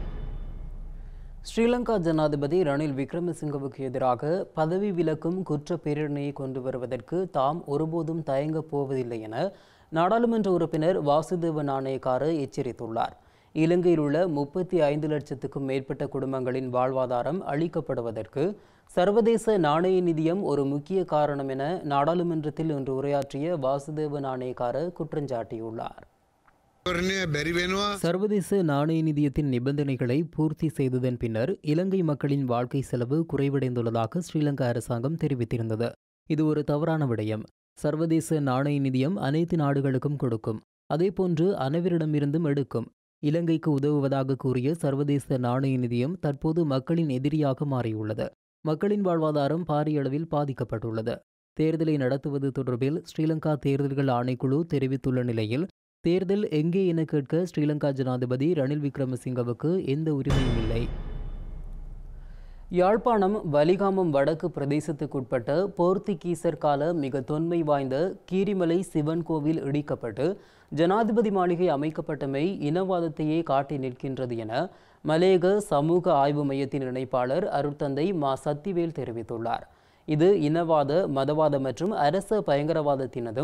ஸ்ரீலங்கா ஜனாதிபதி ரணில் விக்ரமசிங்கவுக்கு எதிராக பதவி விலக்கும் குற்ற பேரணியை கொண்டு வருவதற்கு தாம் ஒருபோதும் தயங்கப் போவதில்லை என நாடாளுமன்ற உறுப்பினர் வாசுதேவ நாணயக்கார எச்சரித்துள்ளார் இலங்கையில் உள்ள முப்பத்தி ஐந்து லட்சத்துக்கும் மேற்பட்ட குடும்பங்களின் வாழ்வாதாரம் அளிக்கப்படுவதற்கு சர்வதேச நாணய நிதியம் ஒரு முக்கிய காரணம் என நாடாளுமன்றத்தில் இன்று உரையாற்றிய வாசுதேவ நாணயக்கார குற்றஞ்சாட்டியுள்ளார் බැරි වෙනවා சர்வதேச நாணய நிதியத்தின் நிபந்தனைகளை பூர்த்தி செய்ததன் பின்னர் இலங்கை மக்களின் வாழ்க்கை செலவு குறைவடைந்துள்ளதாக ஸ்ரீலங்கா அரசாங்கம் தெரிவித்திருந்தது இது ஒரு தவறான விடயம் சர்வதேச நாணய நிதியம் அனைத்து நாடுகளுக்கும் கொடுக்கும் அதேபோன்று அனைவரிடமிருந்தும் எடுக்கும் இலங்கைக்கு உதவுவதாக கூறிய சர்வதேச நாணய நிதியம் தற்போது மக்களின் எதிரியாக மாறியுள்ளது மக்களின் வாழ்வாதாரம் பாரிய அளவில் பாதிக்கப்பட்டுள்ளது தேர்தலை நடத்துவது தொடர்பில் ஸ்ரீலங்கா தேர்தல்கள் ஆணைக்குழு தெரிவித்துள்ள நிலையில் தேர்தல் எங்கே என கேட்க ஸ்ரீலங்கா ஜனாதிபதி ரணில் விக்ரமசிங்கவுக்கு எந்த உரிமையும் இல்லை யாழ்ப்பாணம் வலிகாமம் வடக்கு பிரதேசத்துக்குட்பட்ட போர்த்துகீசர் கால மிக தொன்மை வாய்ந்த கீரிமலை சிவன் கோவில் இடிக்கப்பட்டு ஜனாதிபதி மாளிகை அமைக்கப்பட்டமை இனவாதத்தையே காட்டி நிற்கின்றது என மலேக சமூக ஆய்வு மையத்தின் இணைப்பாளர் அருட்தந்தை மா சத்திவேல் தெரிவித்துள்ளார் இது இனவாத மதவாத மற்றும் அரச பயங்கரவாதத்தினதும்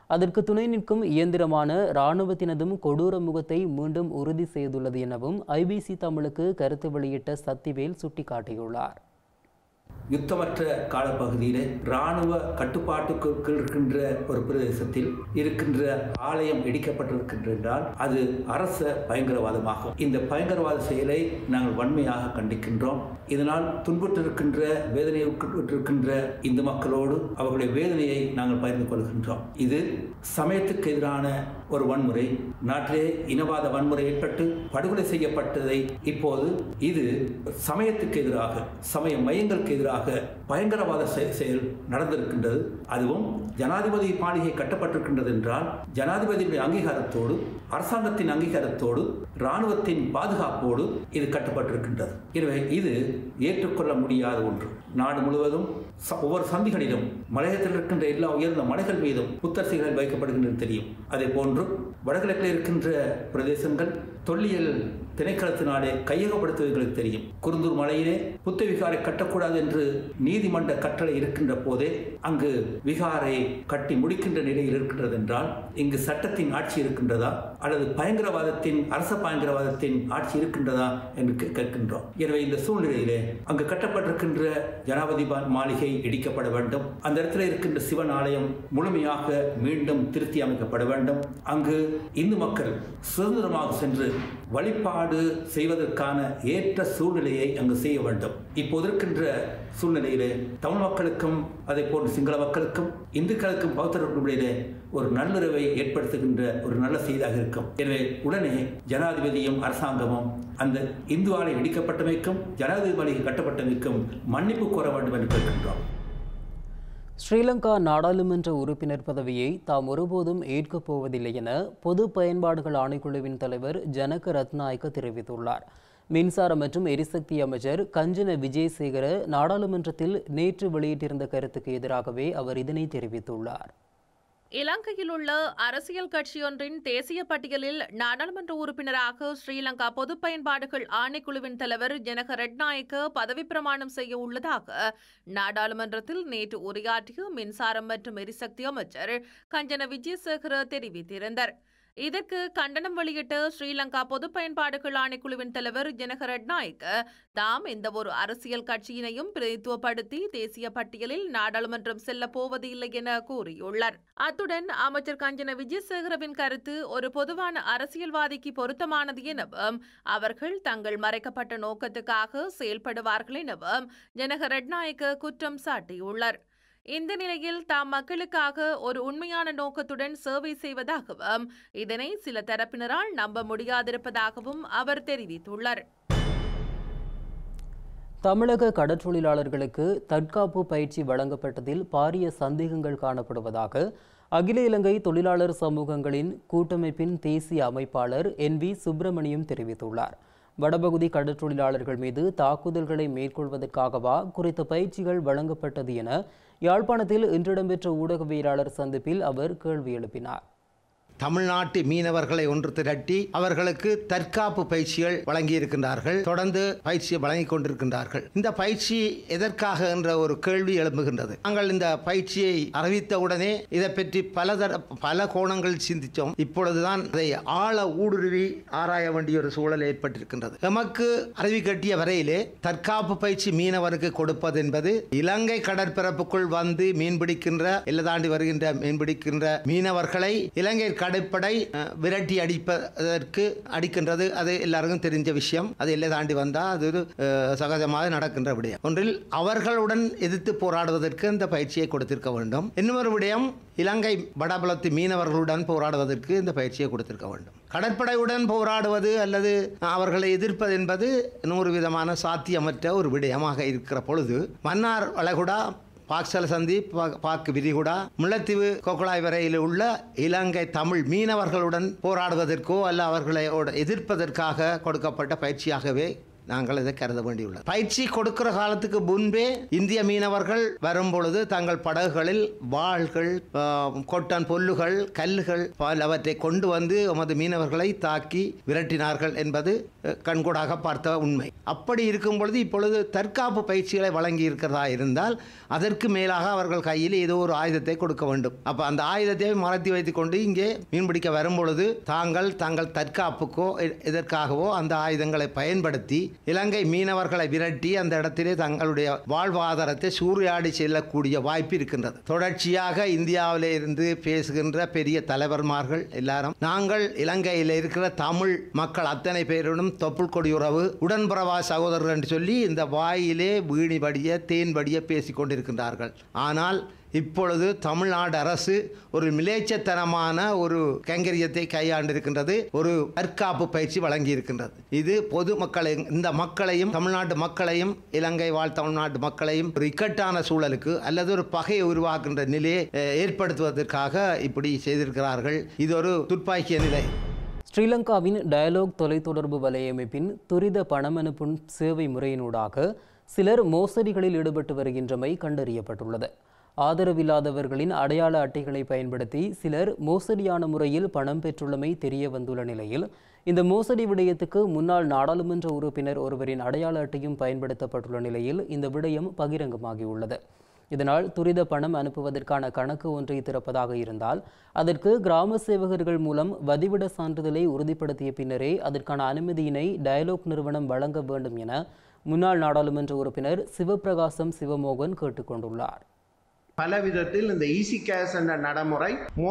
அதற்கு துணை நிற்கும் இயந்திரமான இராணுவத்தினதும் கொடூர முகத்தை மீண்டும் உறுதி செய்துள்ளது எனவும் ஐபிசி தமிழுக்கு கருத்து வெளியிட்ட சக்திவேல் சுட்டிக்காட்டியுள்ளார் யுத்தமற்ற காலப்பகுதியிலே இராணுவ கட்டுப்பாட்டுக்கு கீழ் இருக்கின்ற ஒரு பிரதேசத்தில் இருக்கின்ற ஆலயம் இடிக்கப்பட்டிருக்கின்ற என்றால் அது அரச பயங்கரவாதமாகும் இந்த பயங்கரவாத செயலை நாங்கள் வன்மையாக கண்டிக்கின்றோம் இதனால் துன்புற்றிருக்கின்ற வேதனையுற்றிருக்கின்ற இந்த மக்களோடு அவர்களுடைய வேதனையை நாங்கள் பகிர்ந்து கொள்கின்றோம் இது சமயத்துக்கு எதிரான ஒரு வன்முறை நாட்டிலே இனவாத வன்முறை ஏற்பட்டு படுகொலை செய்யப்பட்டதை இப்போது இது சமயத்துக்கு எதிராக சமய மையங்களுக்கு எதிராக பயங்கரவாத செ- செயல் நடந்திருக்கின்றது அதுவும் ஜனாதிபதி மாளிகை கட்டப்பட்டிருக்கின்றது என்றால் ஜனாதிபதியுடைய அங்கீகாரத்தோடு அரசாங்கத்தின் அங்கீகாரத்தோடு இராணுவத்தின் பாதுகாப்போடு இது கட்டப்பட்டிருக்கின்றது எனவே இது ஏற்றுக்கொள்ள முடியாத ஒன்று நாடு முழுவதும் ச- ஒவ்வொரு சந்திகளிலும் மலையத்தில் இருக்கின்ற எல்லா உயர்ந்த மலைகள் மீதும் புத்தரசிகள் வைக்கப்படுகின்றது தெரியும் அதே போன்று வடகிழக்கில் இருக்கின்ற பிரதேசங்கள் தொல்லியல் திணைக்களத்தினாலே கையகப்படுத்துவதற்கு தெரியும் குருந்தூர் மலையிலே புத்த விகாரை கட்டக்கூடாது என்று நீதிமன்ற கட்டளை இருக்கின்ற போதே அங்கு விகாரை கட்டி முடிக்கின்ற நிலையில் இருக்கின்றது என்றால் இங்கு சட்டத்தின் ஆட்சி இருக்கின்றதா அல்லது பயங்கரவாதத்தின் அரச பயங்கரவாதத்தின் ஆட்சி இருக்கின்றதா என்று கே- கேட்கின்றோம் எனவே இந்த சூழ்நிலையிலே அங்கு கட்டப்பட்டிருக்கின்ற ஜனாதிபதி பா- மாளிகை இடிக்கப்பட வேண்டும் அந்த இடத்துல இருக்கின்ற சிவன் ஆலயம் முழுமையாக மீண்டும் திருத்தி அமைக்கப்பட வேண்டும் அங்கு இந்து மக்கள் சுதந்திரமாக சென்று வழிபாடு செய்வதற்கான ஏற்ற சூழ்நிலையை அங்கு செய்ய வேண்டும் இப்போது இருக்கின்ற சூழ்நிலையிலே தமிழ் மக்களுக்கும் அதே போன்று சிங்கள மக்களுக்கும் இந்துக்களுக்கும் பௌத்தர்களுக்கும் இடையிலே ஒரு நல்லுறவை ஏற்படுத்துகின்ற ஒரு நல்ல செய்தியாக இருக்கும் எனவே உடனே ஜனாதிபதியும் அரசாங்கமும் அந்த இந்து ஆலயம் இடிக்கப்பட்டமைக்கும் ஜனாதிபதி மாளிகை கட்டப்பட்டமைக்கும் மன்னிப்பு கோர வேண்டும் என்று கேட்கின்றோம் ஸ்ரீலங்கா நாடாளுமன்ற உறுப்பினர் பதவியை தாம் ஒருபோதும் ஏற்கப் போவதில்லை என பொது பயன்பாடுகள் ஆணைக்குழுவின் தலைவர் ஜனக ரத்நாயக்க தெரிவித்துள்ளார் மின்சார மற்றும் எரிசக்தி அமைச்சர் கஞ்சன விஜயசேகர நாடாளுமன்றத்தில் நேற்று வெளியிட்டிருந்த கருத்துக்கு எதிராகவே அவர் இதனை தெரிவித்துள்ளார் இலங்கையில் உள்ள அரசியல் கட்சியொன்றின் தேசிய பட்டியலில் நாடாளுமன்ற உறுப்பினராக ஸ்ரீலங்கா பொது பயன்பாடுகள் ஆணைக்குழுவின் தலைவர் ஜனக ரெட்நாயக்க பதவிப் பிரமாணம் செய்ய உள்ளதாக நாடாளுமன்றத்தில் நேற்று உரையாற்றிய மின்சாரம் மற்றும் எரிசக்தி அமைச்சர் கஞ்சன விஜயசேகர தெரிவித்திருந்தார் இதற்கு கண்டனம் வெளியிட்ட ஸ்ரீலங்கா பொது பயன்பாடுகள் ஆணைக்குழுவின் தலைவர் ஜனக ரெட்நாயக்க தாம் எந்த ஒரு அரசியல் கட்சியினையும் பிரதித்துவப்படுத்தி தேசிய பட்டியலில் நாடாளுமன்றம் செல்ல போவது இல்லை என கூறியுள்ளார் அத்துடன் அமைச்சர் கஞ்சன விஜயசேகரவின் கருத்து ஒரு பொதுவான அரசியல்வாதிக்கு பொருத்தமானது எனவும் அவர்கள் தங்கள் மறைக்கப்பட்ட நோக்கத்துக்காக செயல்படுவார்கள் எனவும் ஜனக ரெட்நாயக்க குற்றம் சாட்டியுள்ளார் இந்த நிலையில் தாம் மக்களுக்காக ஒரு உண்மையான நோக்கத்துடன் சேவை செய்வதாகவும் இதனை சில தரப்பினரால் நம்ப முடியாதிருப்பதாகவும் அவர் தெரிவித்துள்ளார் தமிழக கடற்றொழிலாளர்களுக்கு தற்காப்பு பயிற்சி வழங்கப்பட்டதில் பாரிய சந்தேகங்கள் காணப்படுவதாக அகில இலங்கை தொழிலாளர் சமூகங்களின் கூட்டமைப்பின் தேசிய அமைப்பாளர் என் வி சுப்பிரமணியம் தெரிவித்துள்ளார் வடபகுதி கடற்றொழிலாளர்கள் மீது தாக்குதல்களை மேற்கொள்வதற்காகவா குறித்த பயிற்சிகள் வழங்கப்பட்டது என யாழ்ப்பாணத்தில் இன்று இடம்பெற்ற ஊடகவியலாளர் சந்திப்பில் அவர் கேள்வி எழுப்பினார் தமிழ்நாட்டு மீனவர்களை ஒன்று திரட்டி அவர்களுக்கு தற்காப்பு பயிற்சிகள் வழங்கி இருக்கின்றார்கள் தொடர்ந்து பயிற்சியை வழங்கிக் கொண்டிருக்கின்றார்கள் இந்த பயிற்சி எதற்காக என்ற ஒரு கேள்வி எழும்புகின்றது நாங்கள் இந்த பயிற்சியை அறிவித்தவுடனே இதை பற்றி பலதர பல கோணங்கள் சிந்தித்தோம் இப்பொழுதுதான் அதை ஆழ ஊடுருவி ஆராய வேண்டிய ஒரு சூழல் ஏற்பட்டிருக்கின்றது எமக்கு அறிவி கட்டிய வரையிலே தற்காப்பு பயிற்சி மீனவருக்கு கொடுப்பது என்பது இலங்கை கடற்பரப்புக்குள் வந்து மீன்பிடிக்கின்ற இல்லை தாண்டி வருகின்ற மீன்பிடிக்கின்ற மீனவர்களை இலங்கை கடற்படை அஹ், விரட்டி அடிப்பதற்கு அடிக்கின்றது அது எல்லாருக்கும் தெரிஞ்ச விஷயம் அது எல்லை தாண்டி வந்தால் அது ஒரு அஹ், சகஜமாக நடக்கின்ற விடயம் ஒன்றில் அவர்களுடன் எதிர்த்து போராடுவதற்கு இந்த பயிற்சியை கொடுத்திருக்க வேண்டும் இன்னொரு விடயம் இலங்கை வடபலத்து மீனவர்களுடன் போராடுவதற்கு இந்த பயிற்சியை கொடுத்திருக்க வேண்டும் கடற்படையுடன் போராடுவது அல்லது அவர்களை எதிர்ப்பது என்பது நூறு விதமான சாத்தியமற்ற ஒரு விடயமாக இருக்கிற பொழுது மன்னார் வளைகுடா பாக்சல சந்தி பா- பாக்கு விரிகுடா முல்லைத்தீவு கோக்குழாய் வரையில் உள்ள இலங்கை தமிழ் மீனவர்களுடன் போராடுவதற்கோ அல்ல அவர்களை எதிர்ப்பதற்காக கொடுக்கப்பட்ட பயிற்சியாகவே நாங்கள் இதை கருத வேண்டியுள்ளது பயிற்சி கொடுக்கிற காலத்துக்கு முன்பே இந்திய மீனவர்கள் வரும் பொழுது தங்கள் படகுகளில் வாள்கள் ஆஹ், கொட்டன் பொல்லுகள் கல்லுகள் பலவற்றை கொண்டு வந்து எமது மீனவர்களை தாக்கி விரட்டினார்கள் என்பது அஹ், கண்கூடாக பார்த்த உண்மை அப்படி இருக்கும் பொழுது இப்பொழுது தற்காப்பு பயிற்சிகளை வழங்கி இருக்கிறதா இருந்தால் அதற்கு மேலாக அவர்கள் கையில் ஏதோ ஒரு ஆயுதத்தை கொடுக்க வேண்டும் அப்போ அந்த ஆயுதத்தை மறைத்து வைத்துக் கொண்டு இங்கே மீன்பிடிக்க வரும் பொழுது தாங்கள் தங்கள் தற்காப்புக்கோ எ- எதற்காகவோ அந்த ஆயுதங்களை பயன்படுத்தி இலங்கை மீனவர்களை விரட்டி அந்த இடத்திலே தங்களுடைய வாழ்வாதாரத்தை சூறையாடி செல்லக்கூடிய வாய்ப்பு இருக்கின்றது தொடர்ச்சியாக இந்தியாவிலே இருந்து பேசுகின்ற பெரிய தலைவர்மார்கள் எல்லாரும் நாங்கள் இலங்கையில் இருக்கிற தமிழ் மக்கள் அத்தனை பேருடன் தொப்புள் கொடி உறவு உடன்பிறவா சகோதரர் என்று சொல்லி இந்த வாயிலே வீணிபடிய தேன்படிய பேசிக் கொண்டிருக்கின்றார்கள் ஆனால் இப்பொழுது தமிழ்நாடு அரசு ஒரு மிலேச்சத்தனமான ஒரு கைங்கரியத்தை கையாண்டிருக்கின்றது ஒரு தற்காப்பு பயிற்சி வழங்கி இருக்கின்றது இது பொது மக்களை இந்த மக்களையும் தமிழ்நாட்டு மக்களையும் இலங்கை வாழ் தமிழ்நாட்டு மக்களையும் ஒரு இக்கட்டான சூழலுக்கு அல்லது ஒரு பகையை உருவாக்குகின்ற நிலையை அஹ், ஏற்படுத்துவதற்காக இப்படி செய்திருக்கிறார்கள் இது ஒரு துப்பாக்கிய நிலை ஸ்ரீலங்காவின் டயலாக் தொலைத்தொடர்பு வலையமைப்பின் துரித பணமனுப்பும் சேவை முறையினூடாக சிலர் மோசடிகளில் ஈடுபட்டு வருகின்றமை கண்டறியப்பட்டுள்ளது ஆதரவில்லாதவர்களின் அடையாள அட்டைகளை பயன்படுத்தி சிலர் மோசடியான முறையில் பணம் பெற்றுள்ளமை தெரிய வந்துள்ள நிலையில் இந்த மோசடி விடயத்துக்கு முன்னாள் நாடாளுமன்ற உறுப்பினர் ஒருவரின் அடையாள அட்டையும் பயன்படுத்தப்பட்டுள்ள நிலையில் இந்த விடயம் பகிரங்கமாகியுள்ளது இதனால் துரித பணம் அனுப்புவதற்கான கணக்கு ஒன்றை திறப்பதாக இருந்தால் அதற்கு கிராம சேவகர்கள் மூலம் வதிவிட சான்றிதழை உறுதிப்படுத்திய பின்னரே அதற்கான அனுமதியினை டயலாக் நிறுவனம் வழங்க வேண்டும் என முன்னாள் நாடாளுமன்ற உறுப்பினர் சிவபிரகாசம் சிவமோகன் கேட்டுக்கொண்டுள்ளார் பல விதத்தில் இந்த ஈசி கேஷ் என்ற நடைமுறை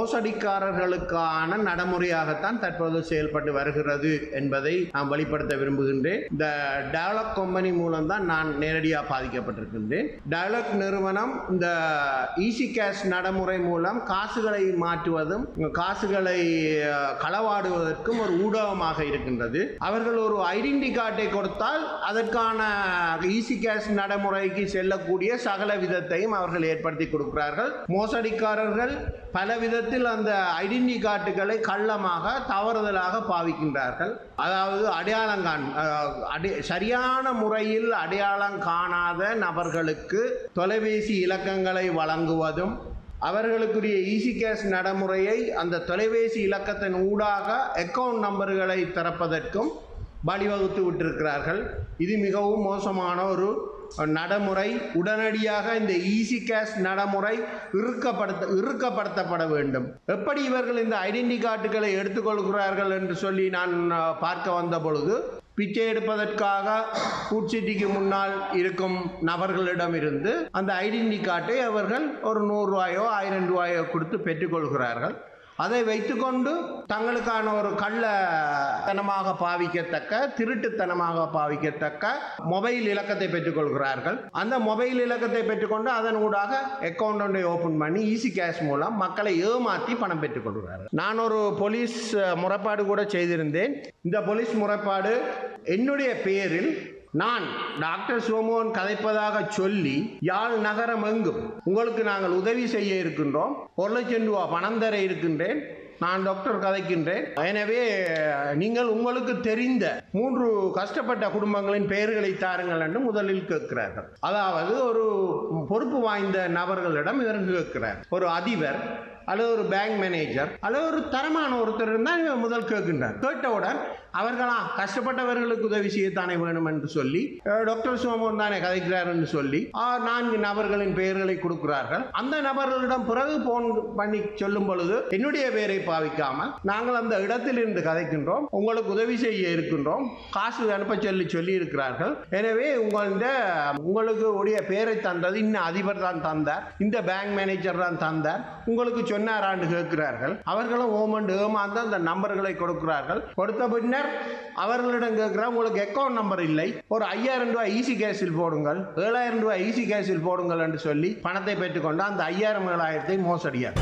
மோசடிக்காரர்களுக்கான நடைமுறையாகத்தான் தற்போது செயல்பட்டு வருகிறது என்பதை நான் வெளிப்படுத்த விரும்புகின்றேன் இந்த டயலாக் கம்பெனி மூலம் தான் நான் நேரடியாக பாதிக்கப்பட்டிருக்கின்றேன் டயலாக் நிறுவனம் இந்த ஈசி கேஷ் நடைமுறை மூலம் காசுகளை மாற்றுவதும் காசுகளை அஹ், களவாடுவதற்கும் ஒரு ஊடகமாக இருக்கின்றது அவர்கள் ஒரு ஐடென்டி கார்டை கொடுத்தால் அதற்கான ஈசி கேஷ் நடைமுறைக்கு செல்லக்கூடிய சகல விதத்தையும் அவர்கள் ஏற்படுத்தி கொடுக்கிறார்கள் மோசடிக்காரர்கள் பல விதத்தில் அந்த ஐடென்டி கார்டுகளை கள்ளமாக தவறுதலாக பாவிக்கின்றார்கள் அதாவது அடையாளம் காண் அஹ், அடை- சரியான முறையில் அடையாளம் காணாத நபர்களுக்கு தொலைபேசி இலக்கங்களை வழங்குவதும் அவர்களுக்குரிய ஈசி கேஷ் நடைமுறையை அந்த தொலைபேசி இலக்கத்தின் ஊடாக அக்கவுண்ட் நம்பர்களை திறப்பதற்கும் வழிவகுத்து விட்டிருக்கிறார்கள் இது மிகவும் மோசமான ஒரு நடைமுறை உடனடியாக இந்த ஈசி கேஷ் நடைமுறை இறுக்கப்படுத்த இறுக்கப்படுத்தப்பட வேண்டும் எப்படி இவர்கள் இந்த ஐடென்டி கார்டுகளை எடுத்துக்கொள்கிறார்கள் என்று சொல்லி நான் அஹ், பார்க்க வந்த பொழுது பிச்சை எடுப்பதற்காக ஃபுட் சிட்டிக்கு முன்னால் இருக்கும் நபர்களிடமிருந்து அந்த ஐடென்டி கார்டை அவர்கள் ஒரு நூறு ரூபாயோ ஆயிரம் ரூபாயோ கொடுத்து பெற்றுக்கொள்கிறார்கள் அதை வைத்துக்கொண்டு தங்களுக்கான ஒரு கள்ளத்தனமாக பாவிக்கத்தக்க திருட்டுத்தனமாக பாவிக்கத்தக்க மொபைல் இலக்கத்தை பெற்றுக்கொள்கிறார்கள் அந்த மொபைல் இலக்கத்தை பெற்றுக்கொண்டு அதன் ஊடாக அக்கௌண்ட் ஒன்றை ஓபன் பண்ணி ஈஸி கேஷ் மூலம் மக்களை ஏமாற்றி பணம் பெற்றுக்கொள்கிறார்கள் நான் ஒரு போலீஸ் அஹ், முறைப்பாடு கூட செய்திருந்தேன் இந்த போலீஸ் முறைப்பாடு என்னுடைய பெயரில் நான் டாக்டர் சோமோன் கதைப்பதாக சொல்லி யாழ் நகரம் எங்கும் உங்களுக்கு நாங்கள் உதவி செய்ய இருக்கின்றோம் ஒரு லட்சம் ரூபா பணம் தர இருக்கின்றேன் நான் டாக்டர் கதைக்கின்றேன் எனவே நீங்கள் உங்களுக்கு தெரிந்த மூன்று கஷ்டப்பட்ட குடும்பங்களின் பெயர்களை தாருங்கள் என்று முதலில் கேட்கிறார்கள் அதாவது ஒரு பொறுப்பு வாய்ந்த நபர்களிடம் இவர்கள் கேட்கிறார் ஒரு அதிபர் அல்லது ஒரு பேங்க் மேனேஜர் அல்லது ஒரு தரமான ஒருத்தர் இருந்தால் இவன் முதல் கேட்கின்றார் கேட்டவுடன் அவர்களா கஷ்டப்பட்டவர்களுக்கு உதவி செய்யத்தானே வேணும் என்று சொல்லி அஹ், டாக்டர் சோமன் தானே கதைக்கிறார் என்று சொல்லி ஆ, நான்கு நபர்களின் பெயர்களை கொடுக்கிறார்கள் அந்த நபர்களிடம் பிறகு போன் பண்ணி சொல்லும் பொழுது என்னுடைய பெயரை பாவிக்காமல் நாங்கள் அந்த இடத்தில் இருந்து கதைக்கின்றோம் உங்களுக்கு உதவி செய்ய இருக்கின்றோம் காசு அனுப்ப சொல்லி சொல்லி இருக்கிறார்கள் எனவே உங்கள்ட உங்களுக்கு உடைய பெயரை தந்தது இன்னும் அதிபர் தான் தந்தார் இந்த பேங்க் மேனேஜர் தான் தந்தார் உங்களுக்கு சொன்னாரான்னு கேட்கிறார்கள் அவர்களும் ஓமண்டு ஏமாந்து அந்த நம்பர்களை கொடுக்கிறார்கள் கொடுத்த பின்னர் அவர்களிடம் கேட்கிறார் உங்களுக்கு அக்கௌண்ட் நம்பர் இல்லை ஒரு ஐயாயிரம் ரூபாய் ஈஸி கேஷில் போடுங்கள் ஏழாயிரம் ரூபாய் ஈஸி கேஷில் போடுங்கள் என்று சொல்லி பணத்தை பெற்றுக்கொண்டு அந்த ஐயாயிரம் ஏழாயிரத்தை மோசடியார்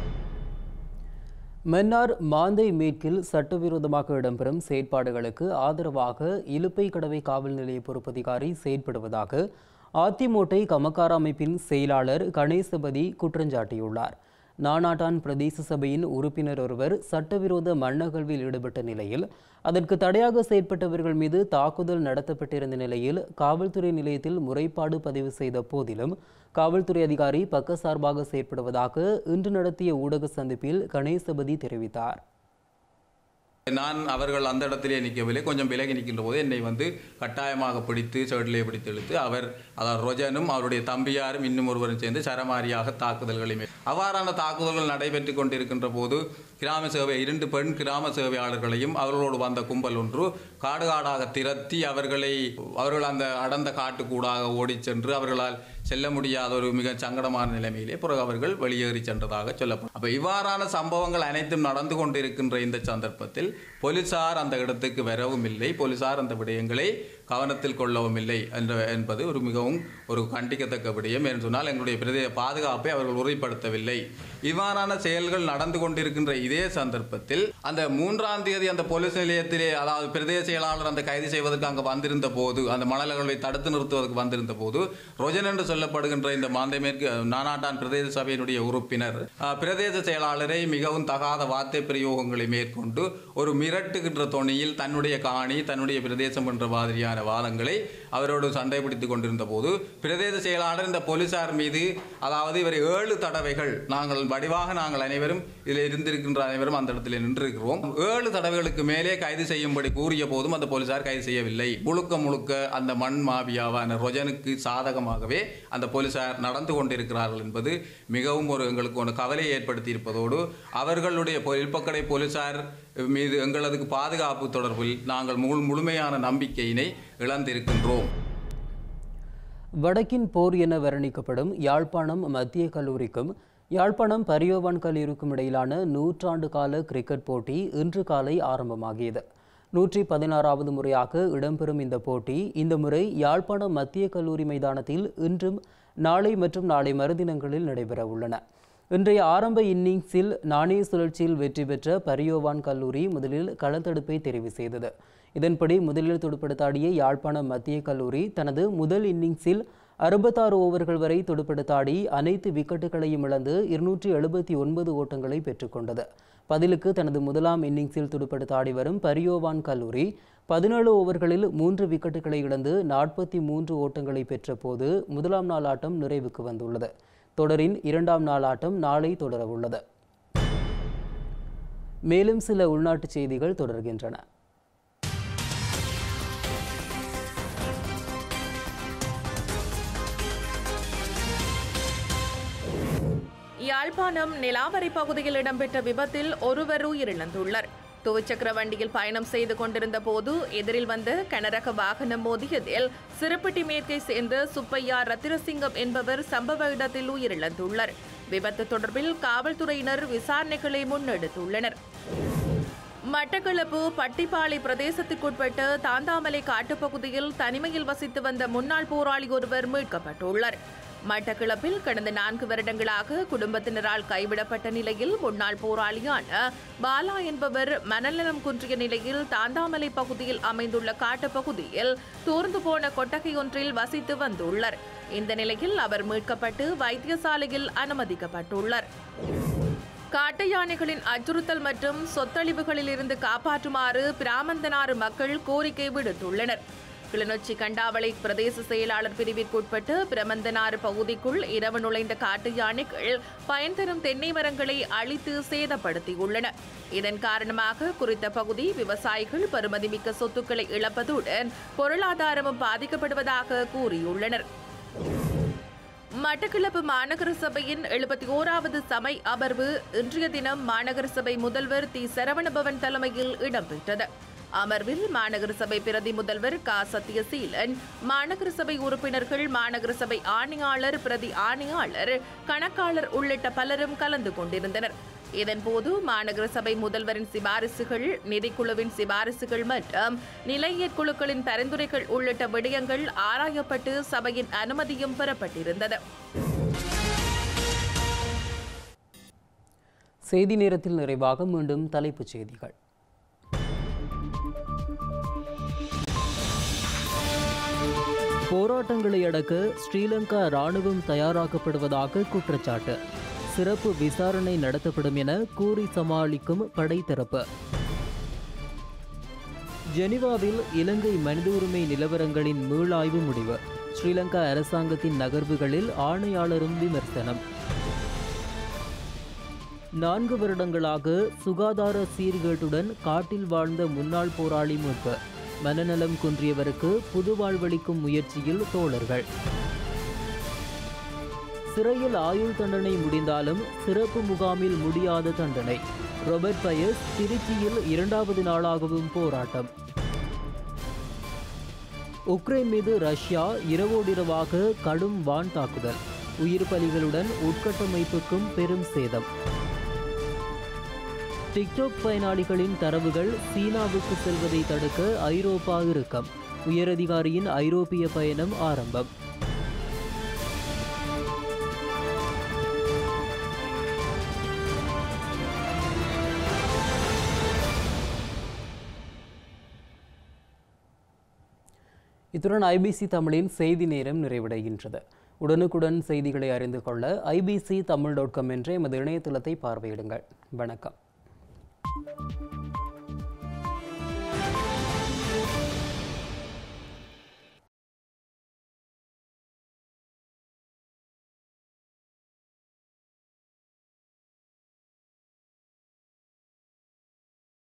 மன்னார் மாந்தை மேற்கில் சட்டவிரோதமாக இடம்பெறும் செயற்பாடுகளுக்கு ஆதரவாக இலுப்பை கடவை காவல் நிலைய பொறுப்பதிகாரி செயற்படுவதாக அதிமுட்டை கமக்கார அமைப்பின் செயலாளர் கணேசபதி குற்றஞ்சாட்டியுள்ளார் நானாட்டான் பிரதேச சபையின் உறுப்பினர் ஒருவர் சட்டவிரோத மண்ணகழ்வில் ஈடுபட்ட நிலையில் அதற்கு தடையாக செயற்பட்டவர்கள் மீது தாக்குதல் நடத்தப்பட்டிருந்த நிலையில் காவல்துறை நிலையத்தில் முறைப்பாடு பதிவு செய்த போதிலும் காவல்துறை அதிகாரி பக்கசார்பாக செயற்படுவதாக இன்று நடத்திய ஊடக சந்திப்பில் கணேசபதி தெரிவித்தார் நான் அவர்கள் அந்த இடத்திலே நிற்கவில்லை கொஞ்சம் விலகி நிற்கின்ற போது என்னை வந்து கட்டாயமாக பிடித்து சேட்டிலே பிடித்து இழுத்து அவர் அதாவது ரொஜனும் அவருடைய தம்பியாரும் இன்னும் ஒருவரும் சேர்ந்து சரமாரியாக தாக்குதல்களை மே- அவ்வாறான தாக்குதல்கள் நடைபெற்று கொண்டிருக்கின்ற போது கிராம சேவை இரண்டு பெண் கிராம சேவையாளர்களையும் அவர்களோடு வந்த கும்பல் ஒன்று காடு காடாக திரத்தி அவர்களை அவர்கள் அந்த அடர்ந்த காட்டுக்கூடாக ஓடிச் சென்று அவர்களால் செல்ல முடியாத ஒரு மிக சங்கடமான நிலைமையிலே பிறகு அவர்கள் வெளியேறி சென்றதாக சொல்லப்படும் அப்ப இவ்வாறான சம்பவங்கள் அனைத்தும் நடந்து கொண்டிருக்கின்ற இந்த சந்தர்ப்பத்தில் போலீசார் அந்த இடத்துக்கு வரவும் இல்லை போலீசார் அந்த விடயங்களை கவனத்தில் கொள்ளவும் இல்லை என்ற என்பது ஒரு மிகவும் ஒரு கண்டிக்கத்தக்க விடயம் என்று சொன்னால் எங்களுடைய பிரதேச பாதுகாப்பை அவர்கள் உறுதிப்படுத்தவில்லை இவ்வாறான செயல்கள் நடந்து கொண்டிருக்கின்ற இதே சந்தர்ப்பத்தில் அந்த மூன்றாம் தேதி அந்த போலீஸ் நிலையத்திலே அதாவது பிரதேச செயலாளர் அந்த கைது செய்வதற்கு அங்கு வந்திருந்த போது அந்த மணல்களை தடுத்து நிறுத்துவதற்கு வந்திருந்த போது ரோஜன் என்று சொல்லப்படுகின்ற இந்த மாந்தை மேற்கு நானாட்டான் பிரதேச சபையினுடைய உறுப்பினர் அஹ், பிரதேச செயலாளரை மிகவும் தகாத வார்த்தை பிரயோகங்களை மேற்கொண்டு ஒரு மிரட்டுகின்ற தொனியில் தன்னுடைய காணி தன்னுடைய பிரதேசம் என்ற மாதிரியான வாதங்களை அவரோடு சண்டை பிடித்துக் கொண்டிருந்த போது பிரதேச செயலாளர் இந்த போலீசார் மீது அதாவது இவர் ஏழு தடவைகள் நாங்கள் வடிவாக நாங்கள் அனைவரும் இதில் இருந்திருக்கின்ற அனைவரும் அந்த இடத்தில் நின்றிருக்கிறோம் ஏழு தடவைகளுக்கு மேலே கைது செய்யும்படி கூறிய போதும் அந்த போலீசார் கைது செய்யவில்லை முழுக்க முழுக்க அந்த மண் மாபியாவான ரொஜனுக்கு சாதகமாகவே அந்த போலீசார் நடந்து கொண்டிருக்கிறார்கள் என்பது மிகவும் ஒரு எங்களுக்கு ஒரு கவலையை ஏற்படுத்தி இருப்பதோடு அவர்களுடைய பொல்பக்கடை போலீசார் மீது எங்களது பாதுகாப்பு தொடர்பில் நாங்கள் முழு முழுமையான நம்பிக்கையினை இழந்திருக்கின்றோம் வடக்கின் போர் என வர்ணிக்கப்படும் யாழ்ப்பாணம் மத்திய கல்லூரிக்கும் யாழ்ப்பாணம் பரியோவான் கல்லூரிக்கும் இடையிலான நூற்றாண்டு கால கிரிக்கெட் போட்டி இன்று காலை ஆரம்பமாகியது நூற்றி பதினாறாவது முறையாக இடம்பெறும் இந்த போட்டி இந்த முறை யாழ்ப்பாணம் மத்திய கல்லூரி மைதானத்தில் இன்றும் நாளை மற்றும் நாளை மறுதினங்களில் நடைபெற உள்ளன இன்றைய ஆரம்ப இன்னிங்ஸில் நாணய சுழற்சியில் வெற்றி பெற்ற பரியோவான் கல்லூரி முதலில் களத்தடுப்பை தெரிவு செய்தது இதன்படி முதலில் துடுப்படுத்தாடிய யாழ்ப்பாணம் மத்திய கல்லூரி தனது முதல் இன்னிங்ஸில் அறுபத்தாறு ஓவர்கள் வரை துடுப்படுத்தாடி அனைத்து விக்கெட்டுகளையும் இழந்து இருநூற்றி எழுபத்தி ஒன்பது ஓட்டங்களை பெற்றுக்கொண்டது பதிலுக்கு தனது முதலாம் இன்னிங்ஸில் துடுப்படுத்தாடி வரும் பரியோவான் கல்லூரி பதினேழு ஓவர்களில் மூன்று விக்கெட்டுகளை இழந்து நாற்பத்தி மூன்று ஓட்டங்களை பெற்ற போது முதலாம் நாள் ஆட்டம் நிறைவுக்கு வந்துள்ளது தொடரின் இரண்டாம் நாள் ஆட்டம் நாளை தொடரவுள்ளது மேலும் சில உள்நாட்டுச் செய்திகள் தொடர்கின்றன யாழ்ப்பாணம் நிலாவரை பகுதியில் இடம்பெற்ற விபத்தில் ஒருவர் உயிரிழந்துள்ளார் துவிச்சக்கர வண்டியில் பயணம் செய்து கொண்டிருந்த போது எதிரில் வந்த கனரக வாகனம் மோதியதில் சிறுப்பட்டி மேற்கை சேர்ந்த சுப்பையா ரத்தினசிங்கம் என்பவர் சம்பவ இடத்தில் உயிரிழந்துள்ளார் விபத்து தொடர்பில் காவல்துறையினர் விசாரணைகளை முன்னெடுத்துள்ளனர் மட்டக்களப்பு பட்டிப்பாலை பிரதேசத்திற்குட்பட்ட தாந்தாமலை காட்டுப்பகுதியில் தனிமையில் வசித்து வந்த முன்னாள் போராளி ஒருவர் மீட்கப்பட்டுள்ளார் மட்டக்களப்பில் கடந்த நான்கு வருடங்களாக குடும்பத்தினரால் கைவிடப்பட்ட நிலையில் முன்னாள் போராளியான பாலா என்பவர் மனநலம் குன்றிய நிலையில் தாந்தாமலை பகுதியில் அமைந்துள்ள காட்டுப்பகுதியில் தூர்ந்து போன கொட்டகை ஒன்றில் வசித்து வந்துள்ளார் இந்த நிலையில் அவர் மீட்கப்பட்டு வைத்தியசாலையில் அனுமதிக்கப்பட்டுள்ளார் காட்டு யானைகளின் அச்சுறுத்தல் மற்றும் சொத்தழிவுகளில் இருந்து காப்பாற்றுமாறு பிராமந்தனாறு மக்கள் கோரிக்கை விடுத்துள்ளனர் கிளிநொச்சி கண்டாவளை பிரதேச செயலாளர் பிரிவிற்குட்பட்டு பிரமந்தனாறு பகுதிக்குள் இரவு நுழைந்த காட்டு யானைகள் பயன் தரும் தென்னை மரங்களை அழித்து சேதப்படுத்தியுள்ளன இதன் காரணமாக குறித்த பகுதி விவசாயிகள் பெறுமதிமிக்க சொத்துக்களை இழப்பதுடன் பொருளாதாரமும் பாதிக்கப்படுவதாக கூறியுள்ளனர் மட்டக்களப்பு மாநகர சபையின் எழுபத்தி ஓராவது சபை அமர்வு இன்றைய தினம் மாநகர சபை முதல்வர் தி சரவணபவன் தலைமையில் இடம்பெற்றது அமர்வில் மாநகர சபை பிரதி முதல்வர் க சத்யசீலன் மாநகர சபை உறுப்பினர்கள் மாநகர சபை ஆணையாளர் பிரதி ஆணையாளர் கணக்காளர் உள்ளிட்ட பலரும் கலந்து கொண்டிருந்தனர் இதன்போது மாநகர சபை முதல்வரின் சிபாரிசுகள் நிதிக்குழுவின் சிபாரிசுகள் மற்றும் நிலையற் குழுக்களின் பரிந்துரைகள் உள்ளிட்ட விடயங்கள் ஆராயப்பட்டு சபையின் அனுமதியும் பெறப்பட்டிருந்தது செய்தி நேரத்தில் நிறைவாக மீண்டும் தலைப்புச் செய்திகள் போராட்டங்களை அடக்க ஸ்ரீலங்கா ராணுவம் தயாராக்கப்படுவதாக குற்றச்சாட்டு சிறப்பு விசாரணை நடத்தப்படும் என கூறி சமாளிக்கும் படைத்தரப்பு ஜெனீவாவில் இலங்கை மனித உரிமை நிலவரங்களின் மீளாய்வு முடிவு ஸ்ரீலங்கா அரசாங்கத்தின் நகர்வுகளில் ஆணையாளரும் விமர்சனம் நான்கு வருடங்களாக சுகாதார சீர்கேட்டுடன் காட்டில் வாழ்ந்த முன்னாள் போராளி மீட்பு மனநலம் குன்றியவருக்கு புது வாழ்வளிக்கும் முயற்சியில் தோழர்கள் சிறையில் ஆயுள் தண்டனை முடிந்தாலும் சிறப்பு முகாமில் முடியாத தண்டனை ரொபர்ட் பயஸ் திருச்சியில் இரண்டாவது நாளாகவும் போராட்டம் உக்ரைன் மீது ரஷ்யா இரவோடிரவாக கடும் வான் தாக்குதல் உயிர் பலிகளுடன் உட்கட்டமைப்புக்கும் பெரும் சேதம் டிக்டாக் பயனாளிகளின் தரவுகள் சீனாவுக்கு செல்வதை தடுக்க ஐரோப்பா இறுக்கம் உயரதிகாரியின் ஐரோப்பிய பயணம் ஆரம்பம் இத்துடன் ஐபிசி தமிழின் செய்தி நேரம் நிறைவடைகின்றது உடனுக்குடன் செய்திகளை அறிந்து கொள்ள ஐபிசி தமிழ் டாட் காம் என்ற எமது இணையதளத்தை பார்வையிடுங்கள் வணக்கம்